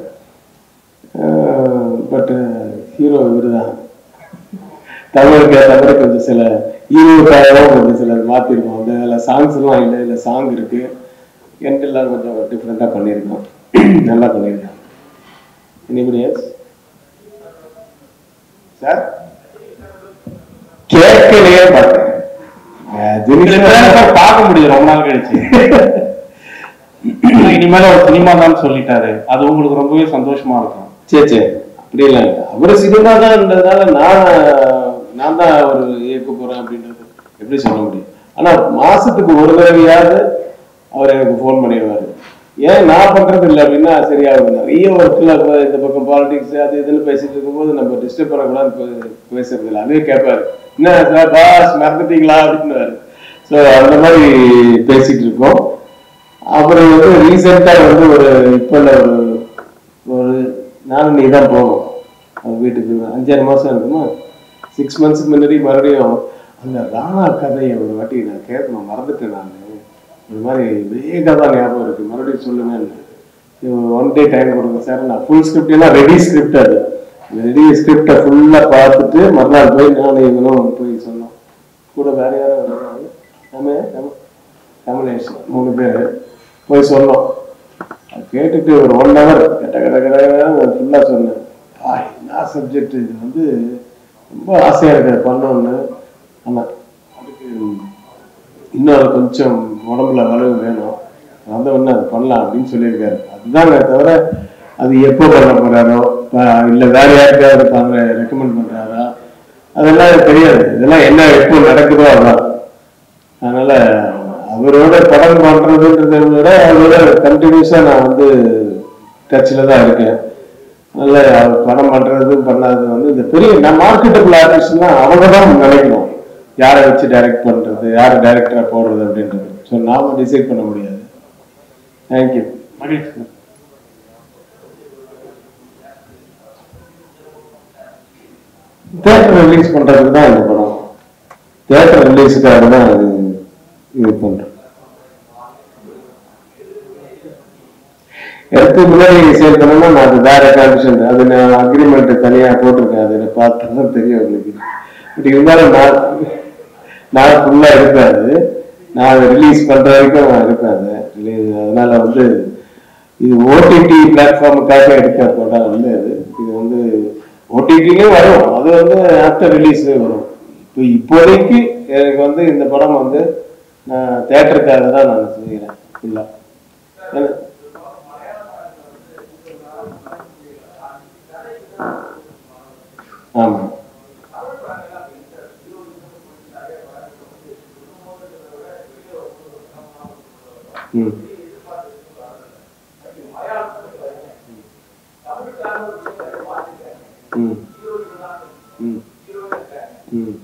பட் ஹீரோ இவரு தான் தமிழுக்கு ஏற்ற மாதிரி கொஞ்சம் சில ஹீரோக்காகவும் கொஞ்சம் சில மாத்திருக்கோம் அந்த அதில் சாங்ஸ் எல்லாம் இல்லை இல்லை சாங் இருக்கு எல்லாம் கொஞ்சம் டிஃப்ரெண்டா பண்ணியிருக்கோம் நல்லா பண்ணியிருக்கோம் எனிபடி எஸ் சார் கேட்கலையே பார்த்தேன் பார்க்க முடியும் ரொம்ப நாள் கழிச்சு ஆனா இனிமேல ஒரு சினிமா தான் சொல்லிட்டாரு அது உங்களுக்கு ரொம்பவே சந்தோஷமா இருக்கும் சரி சரி அப்படி இல்லை அவரு சினிமா தான்ன்றதுனால நான் நான் தான் ஒரு இயக்க போறேன் அப்படின்றது எப்படி சொல்ல முடியும் ஆனா மாசத்துக்கு ஒரு தடவையாவது அவர் எனக்கு ஃபோன் பண்ணிடுவாரு ஏன் நான் பண்றது இல்லை அப்படின்னா சரியாகும் நிறைய ஒர்க்கில் இந்த பக்கம் பாலிடிக்ஸ் அது இதுன்னு பேசிட்டு இருக்கும்போது நம்ம டிஸ்டர்ப் பண்ணக்கூடாது பே- பேசுறது இல்லை அதே கேட்பாரு என்ன சார் பாஸ் மறந்துட்டீங்களா அப்படின்னு ஸோ அந்த மாதிரி பேசிட்டு இருக்கோம் அப்புறம் வந்து ரீசெண்டா வந்து ஒரு இப்போ இல்ல ஒரு ஒரு நானும் நீ தான் போகணும் அவங்க வீட்டுக்கு அஞ்சாறு மாசம் இருக்குமா சிக்ஸ் மந்த்ஸ்க்கு முன்னாடி மறுபடியும் அந்த ராணா கதையை ஒரு வாட்டி நான் கேட்கணும் மறந்துட்டேன் நான் இந்த மாதிரி வேகதா ஞாபகம் இருக்கு மறுபடியும் சொல்லுங்க ஒன் டே டைம் கொடுங்க சார் நான் ஃபுல் ஸ்கிரிப்ட் எல்லாம் ரெடி ஸ்கிரிப்ட் அது ரெடி ஸ்கிரிப்டை ஃபுல்லாக பார்த்துட்டு மறுநாள் போய் நானும் இவனும் போய் சொன்னோம் கூட வேற யாரும் வருவாங்க நம்ம நம்ம கமலேஷ் மூணு பேர் போய் சொன்னோம் அது கேட்டுட்டு ஒரு ஒன் ஹவர் கட்ட கட்ட கட்ட ஃபுல்லாக சொன்னேன் ஆ என்ன சப்ஜெக்ட் இது வந்து ரொம்ப ஆசையாக இருக்குது பண்ணோன்னு ஆனால் அதுக்கு இன்னும் கொஞ்சம் உடம்புல வலு வேணும் வந்த உடனே அது பண்ணலாம் அப்படின்னு சொல்லியிருக்காரு அதுதானே தவிர அது எப்போ பண்ண போறாரோ ப- இல்ல வேற யாருக்காவது பண்ண ரெக்கமெண்ட் பண்றாரா அதெல்லாம் எனக்கு தெரியாது இதெல்லாம் என்ன எப்போ நடக்குதோ அதான் அதனால அவரோட படம் பண்றதுன்றதை விட அவரோட கண்டினியூஸா நான் வந்து டச்சில் தான் இருக்கேன் அதனால அவர் படம் பண்றதும் பண்ணாதது வந்து இந்த பெரிய நான் மார்க்கெட்டபிள் ஆர்டிஸ்ட்னா அவங்க தான் நினைக்கணும் யாரை வச்சு டைரக்ட் பண்றது யாரை டைரக்டரா போடுறது அப்படின்றது ஸோ நாம டிசைட் பண்ண முடியாது தேங்க்யூ மகிழ்ச்சி தேட்டர் ரிலீஸ் பண்றதுக்கு தான் இந்த படம் தேட்டர் ரிலீஸுக்காக தான் இது இது பண்றோம் எடுத்து முன்னாடி சேல் பண்ணோம்னா நான் அது வேற கண்டிஷன் அது நான் அக்ரிமெண்ட் தனியா போட்டிருக்கேன் அதை பார்த்தா தான் தெரியும் உங்களுக்கு பட் இருந்தாலும் நான் நான் ஃபுல்லா இருப்பேன் அது நான் அதை ரிலீஸ் பண்ற வரைக்கும் நான் இருப்பேன் அது ரிலீஸ் அதனால வந்து இது ஓடிடி பிளாட்ஃபார்முக்காக எடுக்கிற படம் வந்து அது இது வந்து ஓடிடிலையும் வரும் அது வந்து ஆஃப்டர் ரிலீஸ்லேயே வரும் இப்போ இப்போதைக்கு எனக்கு வந்து இந்த படம் வந்து நான் தேட்டருக்காக தான் நான் செய்கிறேன் ஃபுல்லாக ஆமா ம் ம் ம் ம்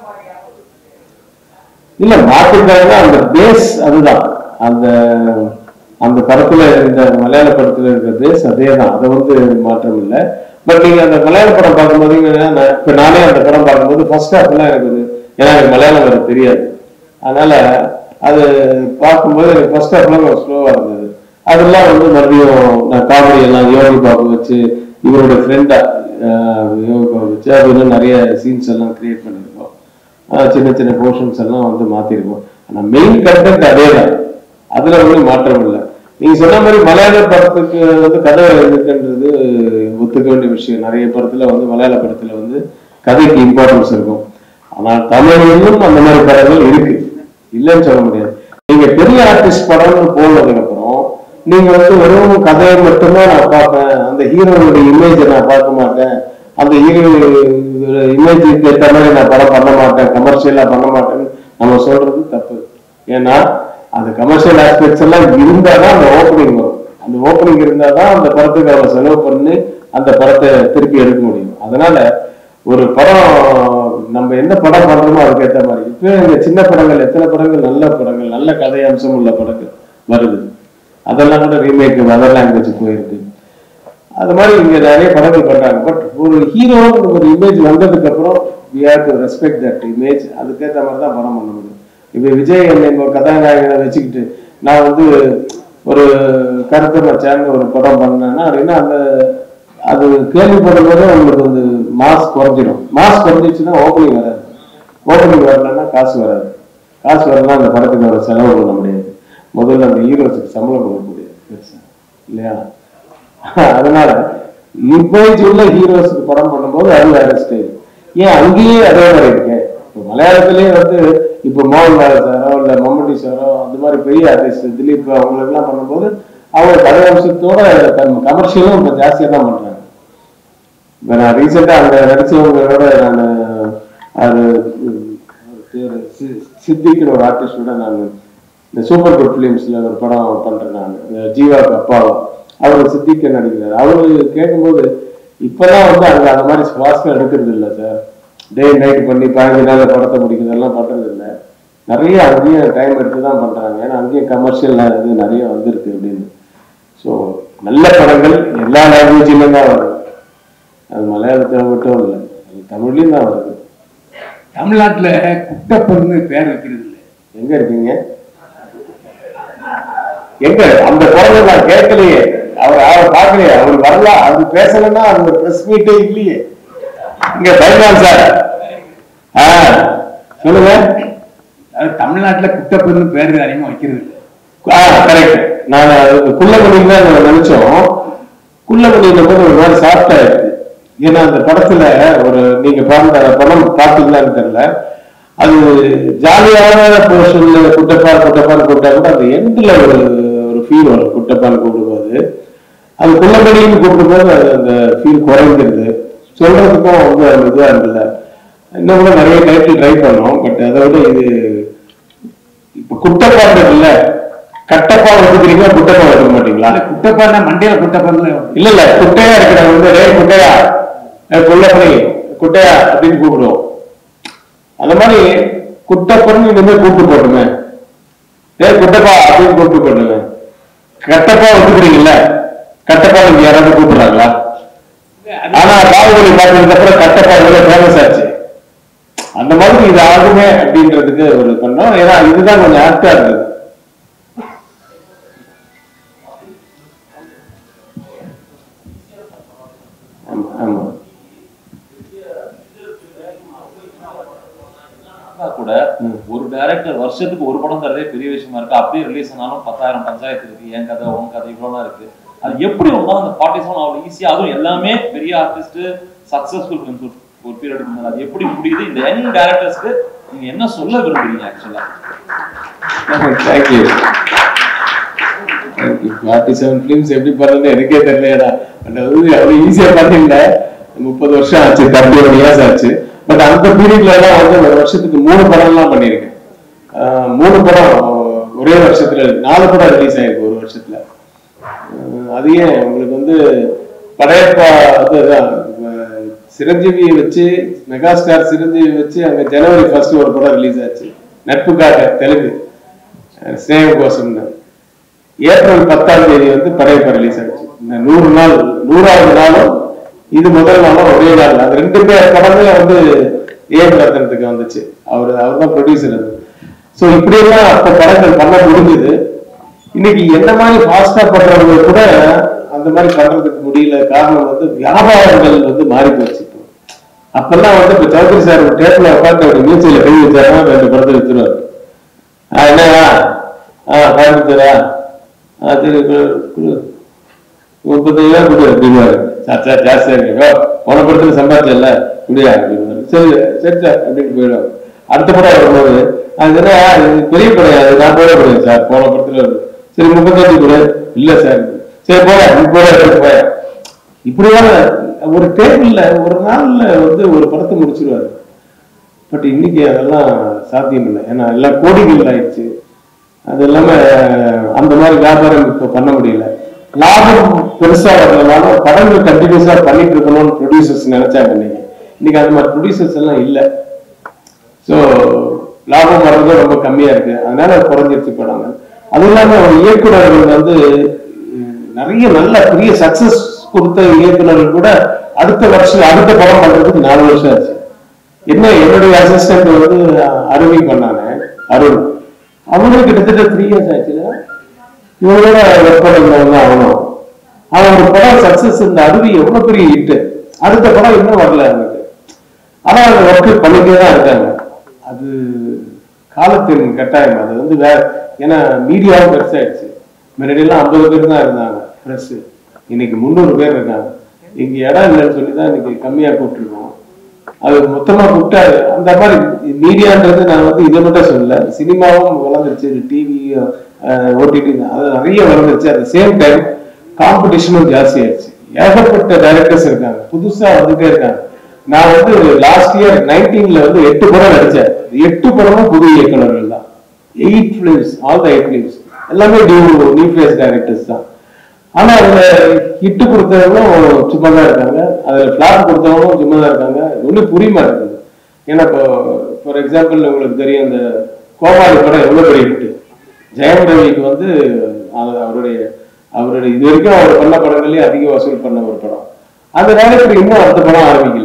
இல்ல மாத்திருக்காங்க அந்த பேஸ் அதுதான் அந்த அந்த படத்துல இந்த மலையாள படத்துல இருக்கிற பேஸ் அதே தான் அதை வந்து மாற்றம் இல்லை பட் நீங்க அந்த மலையாள படம் பார்க்கும்போது இங்க நான் இப்ப நானே அந்த படம் பார்க்கும்போது ஃபர்ஸ்ட் ஹாஃப்லாம் எனக்கு வந்து ஏன்னா எனக்கு மலையாளம் எனக்கு தெரியாது அதனால அது பார்க்கும்போது எனக்கு ஃபர்ஸ்ட் ஹாஃப்லாம் கொஞ்சம் ஸ்லோவா இருந்தது அதெல்லாம் வந்து மறுபடியும் நான் காமெடி எல்லாம் யோகி பாபு வச்சு இவரோட ஃப்ரெண்டா யோகி பாபு வச்சு அது இன்னும் நிறைய சீன்ஸ் எல்லாம் கிரியேட் பண்ணியிருக்கோம் ஆஹ் சின்ன சின்ன போர்ஷன்ஸ் எல்லாம் வந்து மாத்திருக்கோம் ஆனா மெயின் கண்டென்ட் அதே தான் அதுல ஒன்றும் மாற்றம் இல்லை நீங்க சொன்ன மாதிரி மலையாள படத்துக்கு வந்து கதை இருக்குன்றது ஒத்துக்க வேண்டிய விஷயம் நிறைய படத்துல வந்து மலையாள படத்துல வந்து கதைக்கு இம்பார்ட்டன்ஸ் இருக்கும் ஆனால் தமிழிலும் அந்த மாதிரி படங்கள் இருக்கு இல்லைன்னு சொல்ல முடியாது நீங்க பெரிய ஆர்டிஸ்ட் படம்னு போனதுக்கு அப்புறம் நீங்க வந்து வெறும் கதையை மட்டும்தான் நான் பார்ப்பேன் அந்த ஹீரோனுடைய இமேஜை நான் பார்க்க மாட்டேன் அந்த ஹீரோ இமேஜுக்கு ஏற்ற மாதிரி நான் படம் பண்ண மாட்டேன் கமர்ஷியலா பண்ண மாட்டேன்னு நம்ம சொல்றது தப்பு ஏன்னா அந்த கமர்ஷியல் ஆஸ்பெக்ட்ஸ் எல்லாம் இருந்தாதான் அந்த ஓப்பனிங் வரும் அந்த ஓப்பனிங் இருந்தாதான் அந்த படத்துக்கு அவரை செலவு பண்ணி அந்த படத்தை திருப்பி எடுக்க முடியும் அதனால ஒரு படம் நம்ம என்ன படம் பண்றோமோ அதுக்கு ஏற்ற மாதிரி இப்போ இந்த சின்ன படங்கள் எத்தனை படங்கள் நல்ல படங்கள் நல்ல கதை அம்சம் உள்ள படங்கள் வருது அதெல்லாம் கூட ரீமேக் அதர் லாங்குவேஜ் போயிருக்கு அது மாதிரி இங்க நிறைய படங்கள் பண்றாங்க பட் ஒரு ஹீரோ ஒரு இமேஜ் வந்ததுக்கு அப்புறம் we have to respect that image அதுக்கேற்ற மாதிரி தான் படம் பண்ண முடியும் இப்போ விஜய் என்னை ஒரு கதாநாயகனை வச்சுக்கிட்டு நான் வந்து ஒரு கருத்து மச்சான்னு ஒரு படம் பண்ணேன்னா அப்படின்னா அந்த அது கேள்விப்படும் போதே உங்களுக்கு வந்து மாஸ் குறைஞ்சிடும் மாஸ் குறைஞ்சிச்சுன்னா ஓப்பனிங் வராது ஓப்பனிங் வரலன்னா காசு வராது காசு வரலன்னா அந்த படத்துக்கு வர செலவு பண்ண முடியாது முதல்ல அந்த ஹீரோஸுக்கு சம்பளம் கொடுக்க முடியாது பெருசா இல்லையா அதனால இமேஜ் உள்ள ஹீரோஸ்க்கு படம் பண்ணும்போது அது வேற ஸ்டைல் ஏன் அங்கேயே அதே மாதிரி இருக்கு இப்போ மலையாளத்திலேயே வந்து இப்போ மோகன்லால் சாரோ இல்லை மம்முட்டி சாரோ அந்த மாதிரி பெரிய ஆர்டிஸ்ட் திலீப் அவங்களுக்குலாம் பண்ணும்போது அவங்க கதை அம்சத்தோட தன் கமர்ஷியலும் இப்போ ஜாஸ்தியாக தான் பண்றாங்க இப்போ நான் ரீசெண்டாக அந்த நடிச்சவங்களோட நான் அது அவர் பேரு சி- சித்திக்கிற ஒரு ஆர்டிஸ்டோட நான் இந்த சூப்பர் குட் ஃபிலிம்ஸ்ல ஒரு படம் பண்றேன் நான் இந்த ஜீவாவுக்கு அப்பாவா அவர் சித்திக்க நடிக்கிறார் அவரு கேட்கும்போது இப்பதான் வந்து அங்க அந்த மாதிரி சுவாசம் எடுக்கிறது இல்லை சார் டே நைட் பண்ணி பதினஞ்சு நாள் படத்தை முடிக்கிறதெல்லாம் பண்றது இல்லை நிறைய அங்கேயும் டைம் எடுத்து தான் பண்றாங்க ஏன்னா அங்கேயும் கமர்ஷியல் இது நிறைய வந்திருக்கு அப்படின்னு ஸோ நல்ல படங்கள் எல்லா லாங்குவேஜ்லையும் தான் வருது அது மலையாளத்தில் மட்டும் இல்லை அது தமிழ்லையும் தான் வருது தமிழ்நாட்டுல குட்டப்பன்னு பேர் வைக்கிறது இல்லை எங்க இருக்கீங்க எங்க அந்த குரலை நான் கேட்கலையே அவர் அவர் பார்க்கலையே அவர் வரலாம் அவர் பேசலன்னா அது ஒரு பிரஸ் மீட்டே இல்லையே இங்க பயன்வான் சார் ஆ சொல்லுங்க அது தமிழ்நாட்டுல குட்டப்பன்னு பேர் அதிகமா வைக்கிறது இல்லை ஆ கரெக்ட் நான் குள்ளமணின்னு தான் நம்ம நினைச்சோம் குள்ளமணின்ற போது ஒரு மாதிரி சாஃப்டா இருக்கு ஏன்னா அந்த படத்துல ஒரு நீங்க பார்த்த படம் பார்த்தீங்களான்னு தெரியல அது ஜாலியான போர்ஷன்ல குட்டப்பால் குட்டப்பால் கூட்டா கூட அந்த எண்ட்ல ஒரு ஒரு ஃபீல் வரும் குட்டப்பால் கூப்பிடும்போது அது குள்ளமணின்னு கூப்பிடும்போது அது அந்த ஃபீல் குறைஞ்சிருது சொல்றதுக்கும் வந்து அது இதுவா இருக்குல்ல இன்னும் கூட நிறைய டைட்டில் ட்ரை பண்ணோம் பட் அதை விட இது இப்ப குட்டப்பால் இருக்குல்ல கட்டப்பா ஒத்துக்கிறீங்க குட்டப்பா ஒத்துக்க மாட்டீங்களா இல்ல குட்டப்பான்னா மண்டையில குட்டப்பன்னு இல்ல இல்ல குட்டையா இருக்கிறவங்க வந்து டேய் குட்டையா ஏய் குள்ளப்பணி குட்டையா அப்படின்னு கூப்பிடுவோம் அந்த மாதிரி குட்டப்பன் இனிமே கூப்பிட்டு போட்டுமே டேய் குட்டப்பா அப்படின்னு கூப்பிட்டு போட்டுமே கட்டப்பா ஒத்துக்கிறீங்கல்ல கட்டப்பா நீங்க யாராவது கூப்பிடுறாங்களா ஆனா பாகுபலி பார்த்ததுக்கு அப்புறம் கட்டப்பா இவ்வளவு ஃபேமஸ் ஆச்சு அந்த மாதிரி இது ஆகுமே அப்படின்றதுக்கு ஒரு பண்ணோம் ஏன்னா இதுதான் கொஞ்சம் ஆக்டா இருந்தது ஆமா ஆமா இருந்தா கூட ஒரு டைரக்டர் வருஷத்துக்கு ஒரு படம் தரதே பெரிய விஷயமா இருக்கு அப்படியே ரிலீஸ் ஆனாலும் பத்தாயிரம் பஞ்சாயத்து இருக்கு என் கதை உன் கதை இவ்வளவுலாம் இருக்கு அது எப்படி உங்களால அந்த ஃபார்ட்டி செவன் அவ்வளவு ஈஸியா அதுவும் எல்லாமே பெரிய ஆர்டிஸ்ட் சக்சஸ்ஃபுல் ஃபிலிம்ஸ் ஒரு பீரியட் இருந்தாலும் அது எப்படி முடியுது இந்த யங் டேரக்டர்ஸ்க்கு நீங்க என்ன சொல்ல விரும்புறீங்க ஆக்சுவலா தேங்க்யூ ஃபார்ட்டி செவன் ஃபிலிம்ஸ் எப்படி பண்ணுறது எனக்கே தெரியலடா அந்த வந்து அவ்வளோ ஈஸியாக பண்ணல முப்பது வருஷம் ஆச்சு தேர்ட்டி ஒன் இயர்ஸ் ஆச்சு பட் அந்த பீரியட்ல எல்லாம் வந்து ஒரு வருஷத்துக்கு மூணு படம்லாம் பண்ணியிருக்கேன் ஆஹ் மூணு படம் ஒரே வருஷத்துல நாலு படம் ரிலீஸ் ஆயிருக்கு ஒரு வருஷத்துல ஆஹ் அது ஏன் உங்களுக்கு வந்து படையப்பா அதுதான் ஆஹ் சிரஞ்சீவியை வச்சு மெகாஸ்டார் சிரஞ்சீவி வச்சு அங்க ஜனவரி ஃபர்ஸ்ட் ஒரு படம் ரிலீஸ் ஆச்சு நட்புக்காக தெலுங்கு ஆஹ் ஸ்நேகம் கோசம்னு ஏப்ரல் பத்தாம் தேதி வந்து படையப்பா ரிலீஸ் ஆச்சு இந்த நூறு நாள் நூறாவது நாளும் இது முதல் நாளும் ஒரே நாள் அது ரெண்டு பேர் படமே வந்து ஏஎம் ரத்தனத்துக்கு வந்துச்சு அவர் அவர் தான் ப்ரொடியூசர் அது ஸோ இப்படியெல்லாம் அப்ப படங்கள் பண்ண முடிஞ்சது இன்னைக்கு என்ன மாதிரி ஃபாஸ்டா பண்றவங்க கூட அந்த மாதிரி பண்றதுக்கு முடியல காரணம் வந்து வியாபாரங்கள் வந்து மாறி போச்சு இப்போ அப்பெல்லாம் வந்து இப்ப சௌத்ரி சார் ஒரு டேபிள் உட்காந்து ஒரு மியூச்சியில கை வச்சாருன்னா ரெண்டு படத்தை வித்துருவாரு ஆ என்னவா ஆ கோயம்புத்தூரா ஆ சரி கு- குடு. முப்பத்தையாயிரம் கொடு அப்படின்வாரு சார் சார் ஜாஸ்தியா இருக்கு ஓ, போன படத்துல சம்பாதிச்சல குடியா அப்படின்வாரு சரி சரி சார் அப்படின்னு போயிடுவாங்க அடுத்த படம் வரும்போது அது என்ன இது பெரிய படம் அது நான் போட முடியாது சார் போன படத்துல வருது. சரி முப்பத்தஞ்சு கொடு இல்ல சார் சரி போய முப்பது எடுத்து போய இப்படியான ஒரு டேபிள்ல ஒரு நாள்ல வந்து ஒரு படத்தை முடிச்சிருவாரு பட் இன்னைக்கு அதெல்லாம் சாத்தியம் இல்லை ஏன்னா எல்லாம் கோடிகள் ஆயிடுச்சு அது இல்லாம அந்த மாதிரி வியாபாரம் இப்போ பண்ண முடியல லாபம் பெருசா வரதுனால படங்கள் கண்டினியூஸா பண்ணிட்டு இருக்கணும்னு ப்ரொடியூசர்ஸ் நினைச்சாங்க இன்னைக்கு இன்னைக்கு அந்த மாதிரி ப்ரொடியூசர்ஸ் எல்லாம் இல்லை ஸோ லாபம் வர்றது ரொம்ப கம்மியா இருக்கு அதனால குறைஞ்சிருச்சு படங்கள் அது இல்லாம ஒரு இயக்குனர்கள் வந்து உம், நிறைய நல்ல பெரிய சக்சஸ் கொடுத்த இயக்குனர்கள் கூட அடுத்த வருஷம் அடுத்த படம் பண்றதுக்கு நாலு வருஷம் ஆச்சு என்ன என்னுடைய அசிஸ்டன்ட் வந்து அருவி பண்ணானே அருண் அவனும் கிட்டத்தட்ட த்ரீ இயர்ஸ் ஆச்சுல இவங்களோட ஒர்க் பண்ணிக்கிறவங்க தான் அவனும் அவன் ஒரு படம் சக்சஸ் இந்த அருவி எவ்வளவு பெரிய ஹிட் அடுத்த படம் இன்னும் வரல அவனுக்கு ஆனா அந்த ஒர்க் பண்ணிட்டே தான் இருக்காங்க அது காலத்தின் கட்டாயம் அது வந்து வேற ஏன்னா மீடியாவும் பெருசாயிடுச்சு முன்னாடி எல்லாம் ஐம்பது பேர் தான் இருந்தாங்க ப்ரெஸ் இன்னைக்கு முந்நூறு பேர் இருக்காங்க இங்க இடம் இல்லைன்னு சொல்லி தான் இன்னைக்கு கம்மியா கூப்பிட்டுருக்கோம் அது மொத்தமா கூப்பிட்டாரு அந்த மாதிரி மீடியான்றது நான் வந்து இதை மட்டும் சொல்லல சினிமாவும் வளர்ந்துருச்சு டிவி ஓடிடி அது நிறைய வளர்ந்துருச்சு அட் சேம் டைம் காம்படிஷனும் ஜாஸ்தி ஆயிடுச்சு ஏகப்பட்ட டைரக்டர்ஸ் இருக்காங்க புதுசா வந்துட்டே இருக்காங்க நான் வந்து லாஸ்ட் இயர் நைன்டீன்ல வந்து எட்டு படம் நடிச்சேன் எட்டு படமும் புது இயக்குனர்கள் தான் eight films all the eight films எல்லாமே நியூ நியூ ஃபேஸ் டைரக்டர்ஸ் தான் ஆனா அதுல ஹிட் கொடுத்தவங்களும் சும்மா தான் இருக்காங்க அதுல பிளாட் கொடுத்தவங்களும் சும்மா தான் இருக்காங்க ஒன்றும் புரிய மாட்டேங்குது ஏன்னா இப்போ ஃபார் எக்ஸாம்பிள் உங்களுக்கு தெரியும் இந்த கோமாளி படம் எவ்வளவு பெரிய ஹிட் ஜெயம் ரவிக்கு வந்து அவ- அவருடைய அவருடைய இது வரைக்கும் அவர் பண்ண படங்கள்லயே அதிக வசூல் பண்ண ஒரு படம் அந்த நேரத்துல இன்னும் அடுத்த படம் ஆரம்பிக்கல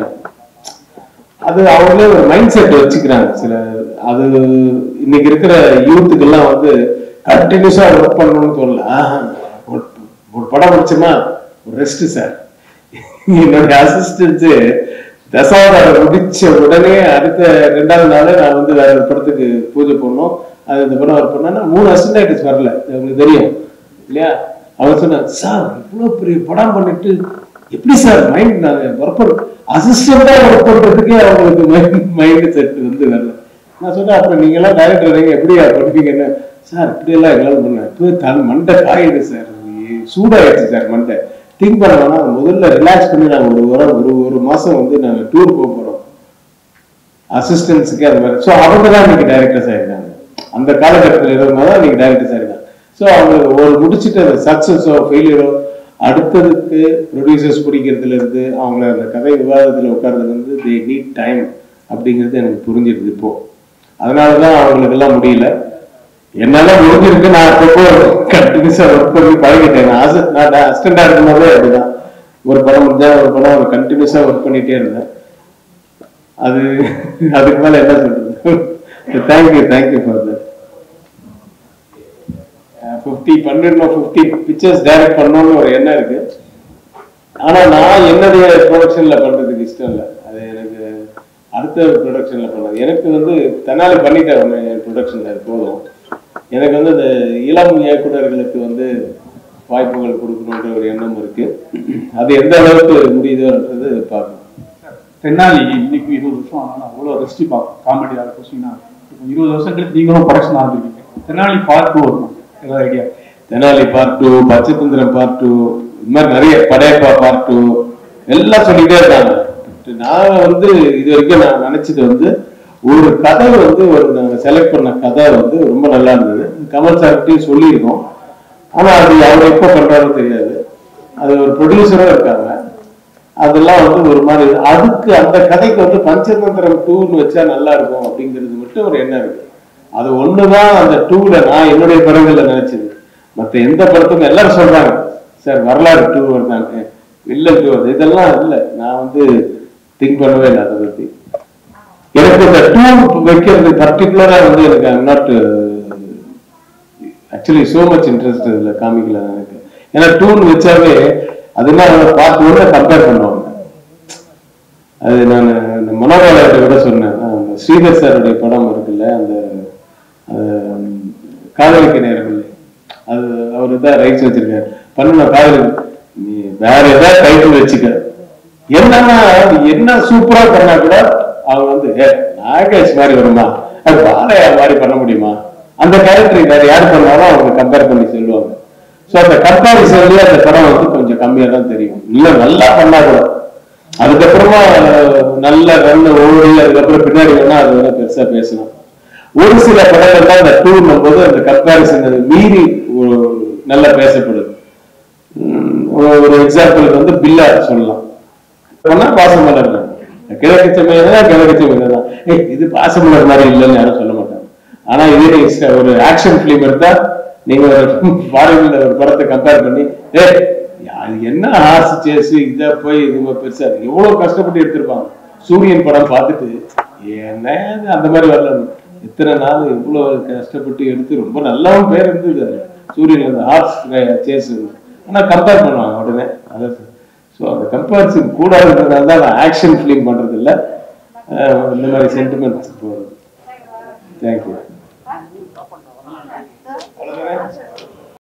அது அவங்களே ஒரு மைண்ட் செட் வச்சுக்கிறாங்க சில அது இன்னைக்கு இருக்கிற யூத்துக்கெல்லாம் வந்து கண்டினியூஸா ஒர்க் பண்ணணும்னு தோணல ஆஹா, ஒரு ஒரு படம் முடிச்சோமா ஒரு ரெஸ்ட் சார் என்னுடைய அசிஸ்டன்ஸ் தசாவதாரம் முடிச்ச உடனே அடுத்த ரெண்டாவது நாள் நான் வந்து வேற ஒரு படத்துக்கு பூஜை பண்ணோம் அது இந்த படம் ஒர்க் பண்ணா மூணு அசிஸ்டன்ட் வரல இது உங்களுக்கு தெரியும் இல்லையா அவன் சொன்னான் சார் இவ்வளவு பெரிய படம் பண்ணிட்டு எப்படி சார் மைண்ட் நாங்க ஒர்க் பண்ண அசிஸ்டண்டா ஒர்க் பண்றதுக்கே அவங்களுக்கு மைண்ட் மைண்ட் செட் வந்து வரல நான் சொன்னேன் அப்புறம் நீங்க எல்லாம் டைரக்டர் நீங்க எப்படியா பண்ணுவீங்கன்னு சார் இப்படி எல்லாம் எங்களால் பண்ண இப்போ தன் மண்டை காயுது சார் சூடாயிடுச்சு சார் மண்டை திங்க் பண்ண வேணாம் முதல்ல ரிலாக்ஸ் பண்ணி நாங்க ஒரு வாரம் ஒரு ஒரு மாசம் வந்து நாங்க டூர் போக போறோம் அசிஸ்டன்ஸுக்கு அந்த மாதிரி ஸோ அவங்க தான் இன்னைக்கு டைரக்டர்ஸ் ஆயிருக்காங்க அந்த காலகட்டத்தில் இருந்தவங்க தான் இன்னைக்கு டைரக்டர்ஸ் ஆயிருக்காங்க ஸோ அவங்க ஒரு முடிச்சுட்டு அந்த சக்ஸஸோ ஃபெயிலியரோ அடுத்ததுக்கு ப்ரொடியூசர்ஸ் பிடிக்கிறதுல இருந்து அவங்கள அந்த கதை விவாதத்தில் உட்கார்றதுல இருந்து தே நீட் டைம் அப்படிங்கிறது எனக்கு புரிஞ்சிருது இப்போ அதனால தான் அவங்களுக்கெல்லாம் முடியல என்னால முடிஞ்சிருக்கு நான் அப்பப்போ கண்டினியூஸா ஒர்க் பண்ணி பழகிட்டேன் நான் ஆசை நான் அசிஸ்டண்டா இருக்கும்போதே அப்படிதான் ஒரு படம் முடிஞ்சா ஒரு படம் கண்டினியூஸா ஒர்க் பண்ணிட்டே இருந்தேன் அது அதுக்கு மேல என்ன சொல்றது thank you thank you for that fifty பண்ணிடணும் ஃபிஃப்டி பிக்சர்ஸ் டைரக்ட் பண்ணணும்னு ஒரு எண்ணம் இருக்கு ஆனா நான் என்னுடைய ப்ரொடக்ஷன்ல பண்றதுக்கு இஷ்டம் இல்லை அது எனக்கு அடுத்த ப்ரொடக்ஷன்ல பண்ணது எனக்கு வந்து தன்னாலே பண்ணிட்டேன் என் ப்ரொடக்ஷன்ல போதும் எனக்கு வந்து இந்த இளம் இயக்குனர்களுக்கு வந்து வாய்ப்புகள் கொடுக்கணுன்ற ஒரு எண்ணம் இருக்கு அது எந்த அளவுக்கு முடியுதுன்றது பார்க்கணும் தென்னாலி இன்னைக்கு இருபது வருஷம் ஆனாலும் அவ்வளோ ரசிச்சு பார்க்கும் காமெடியாக இருக்கும் சீனா இப்போ இருபது வருஷம் கழிச்சு நீங்களும் ப்ரொடக்ஷன் ஆரம்பிப்பீங்க தென்னாலி பார்ட் டூ இருக்கும் ஏதாவது idea Tenali part two Panchathanthiram part two இது மாதிரி நிறைய படையப்பா பார்ட் டூ எல்லாம் சொல்லிட்டே இருக்காங்க பட் நான் வந்து இது வரைக்கும் நான் நினைச்சது வந்து ஒரு கதை வந்து ஒரு நாங்கள் செலக்ட் பண்ண கதை வந்து ரொம்ப நல்லா இருந்தது கமல் சார்கிட்டையும் சொல்லியிருக்கோம் ஆனா அது அவர் எப்போ பண்றாரோ தெரியாது அது ஒரு ப்ரொடியூசரும் இருக்காங்க அதெல்லாம் வந்து ஒரு மாதிரி அதுக்கு அந்த கதைக்கு வந்து பஞ்சதந்திரம் டூன்னு வச்சா நல்லா இருக்கும் அப்படிங்கிறது மட்டும் ஒரு எண்ணம் இருக்கு அது ஒண்ணுதான் அந்த டூல நான் என்னுடைய படங்கள்ல நினைச்சது மத்த எந்த படத்துக்கும் எல்லாரும் சொல்றாங்க சார் வரலாறு டூ வருதாங்க வில்லன் டூ வருது இதெல்லாம் இல்லை நான் வந்து திங்க் பண்ணவே இல்லை அதை பத்தி எனக்கு இந்த டூ வைக்கிறது பர்டிகுலரா வந்து எனக்கு I'm not actually so much interest இதுல காமிக்கல எனக்கு ஏன்னா டூன் வச்சாவே அது என்ன பார்த்து ஒன்று கம்பேர் பண்ணுவாங்க அது நான் இந்த மனோபாலாட்ட கூட சொன்னேன் அந்த ஸ்ரீதர் சாருடைய படம் இருக்குல்ல அந்த அஹ், காதலிக்க நேரங்கள் அது அவர் தான் ரைட்ஸ் வச்சிருக்காரு பண்ணுன காதலி நீ வேற ஏதாவது டைட்டில் வச்சுக்க என்னன்னா அது என்ன சூப்பரா பண்ணா கூட அவங்க வந்து ஏ நாகேஷ் மாதிரி வருமா அது பாலையா மாதிரி பண்ண முடியுமா அந்த கேரக்டர் வேற யார் பண்ணாலும் அவங்க கம்பேர் பண்ணி சொல்லுவாங்க ஸோ அந்த கம்பாரிசன்லயே அந்த படம் வந்து கொஞ்சம் கம்மியா தான் தெரியும் இல்ல நல்லா பண்ணா கூட அதுக்கப்புறமா அஹ், நல்ல ரன் ஓடி அதுக்கப்புறம் பின்னாடி வேணா அது வேணா பெருசா பேசலாம் ஒரு சில படங்கள் தான் அந்த டூர்னும் போது அந்த கம்பாரிசன் மீறி ஒரு- நல்லா பேசப்படுது உம், ஒரு- ஒரு எக்ஸாம்பிளுக்கு வந்து பில்லா சொல்லலாம் சொன்னா பாசமலர் தான் கிழக்கு சமையல் தான் கிழக்கு சமையல் தான் ஏய் இது பாசமலர் மாதிரி இல்லைன்னு யாரும் சொல்ல மாட்டாங்க ஆனா இதே extra ஒரு ஆக்ஷன் பிலிம் எடுத்தா நீங்க ஒரு ஃபாரின்ல ஒரு படத்தை கம்பேர் பண்ணி ஏய் அது என்ன ஹார்ஸ் சேஸ் இதை போய் இது மாதிரி பெருசா இருக்கு. எவ்வளவு கஷ்டப்பட்டு எடுத்திருப்பாங்க சூரியன் படம் பார்த்துட்டு என்ன இது அந்த மாதிரி வரல இத்தனை நாள் இவ்வளவு கஷ்டப்பட்டு எடுத்து ரொம்ப நல்லாவும் பேர் இருந்தது அது. சூரியன் அந்த ஹார்ஸ் சேஸ் ஆனா கம்பேர் பண்ணுவாங்க உடனே அதை ஸோ அந்த கம்பேரிசன் கூடாதுன்றதால தான் நான் ஆக்ஷன் ஃபிலிம் பண்றது இல்ல அஹ் இந்த மாதிரி சென்டிமெண்ட்ஸ் போகிறது தேங்க்யூ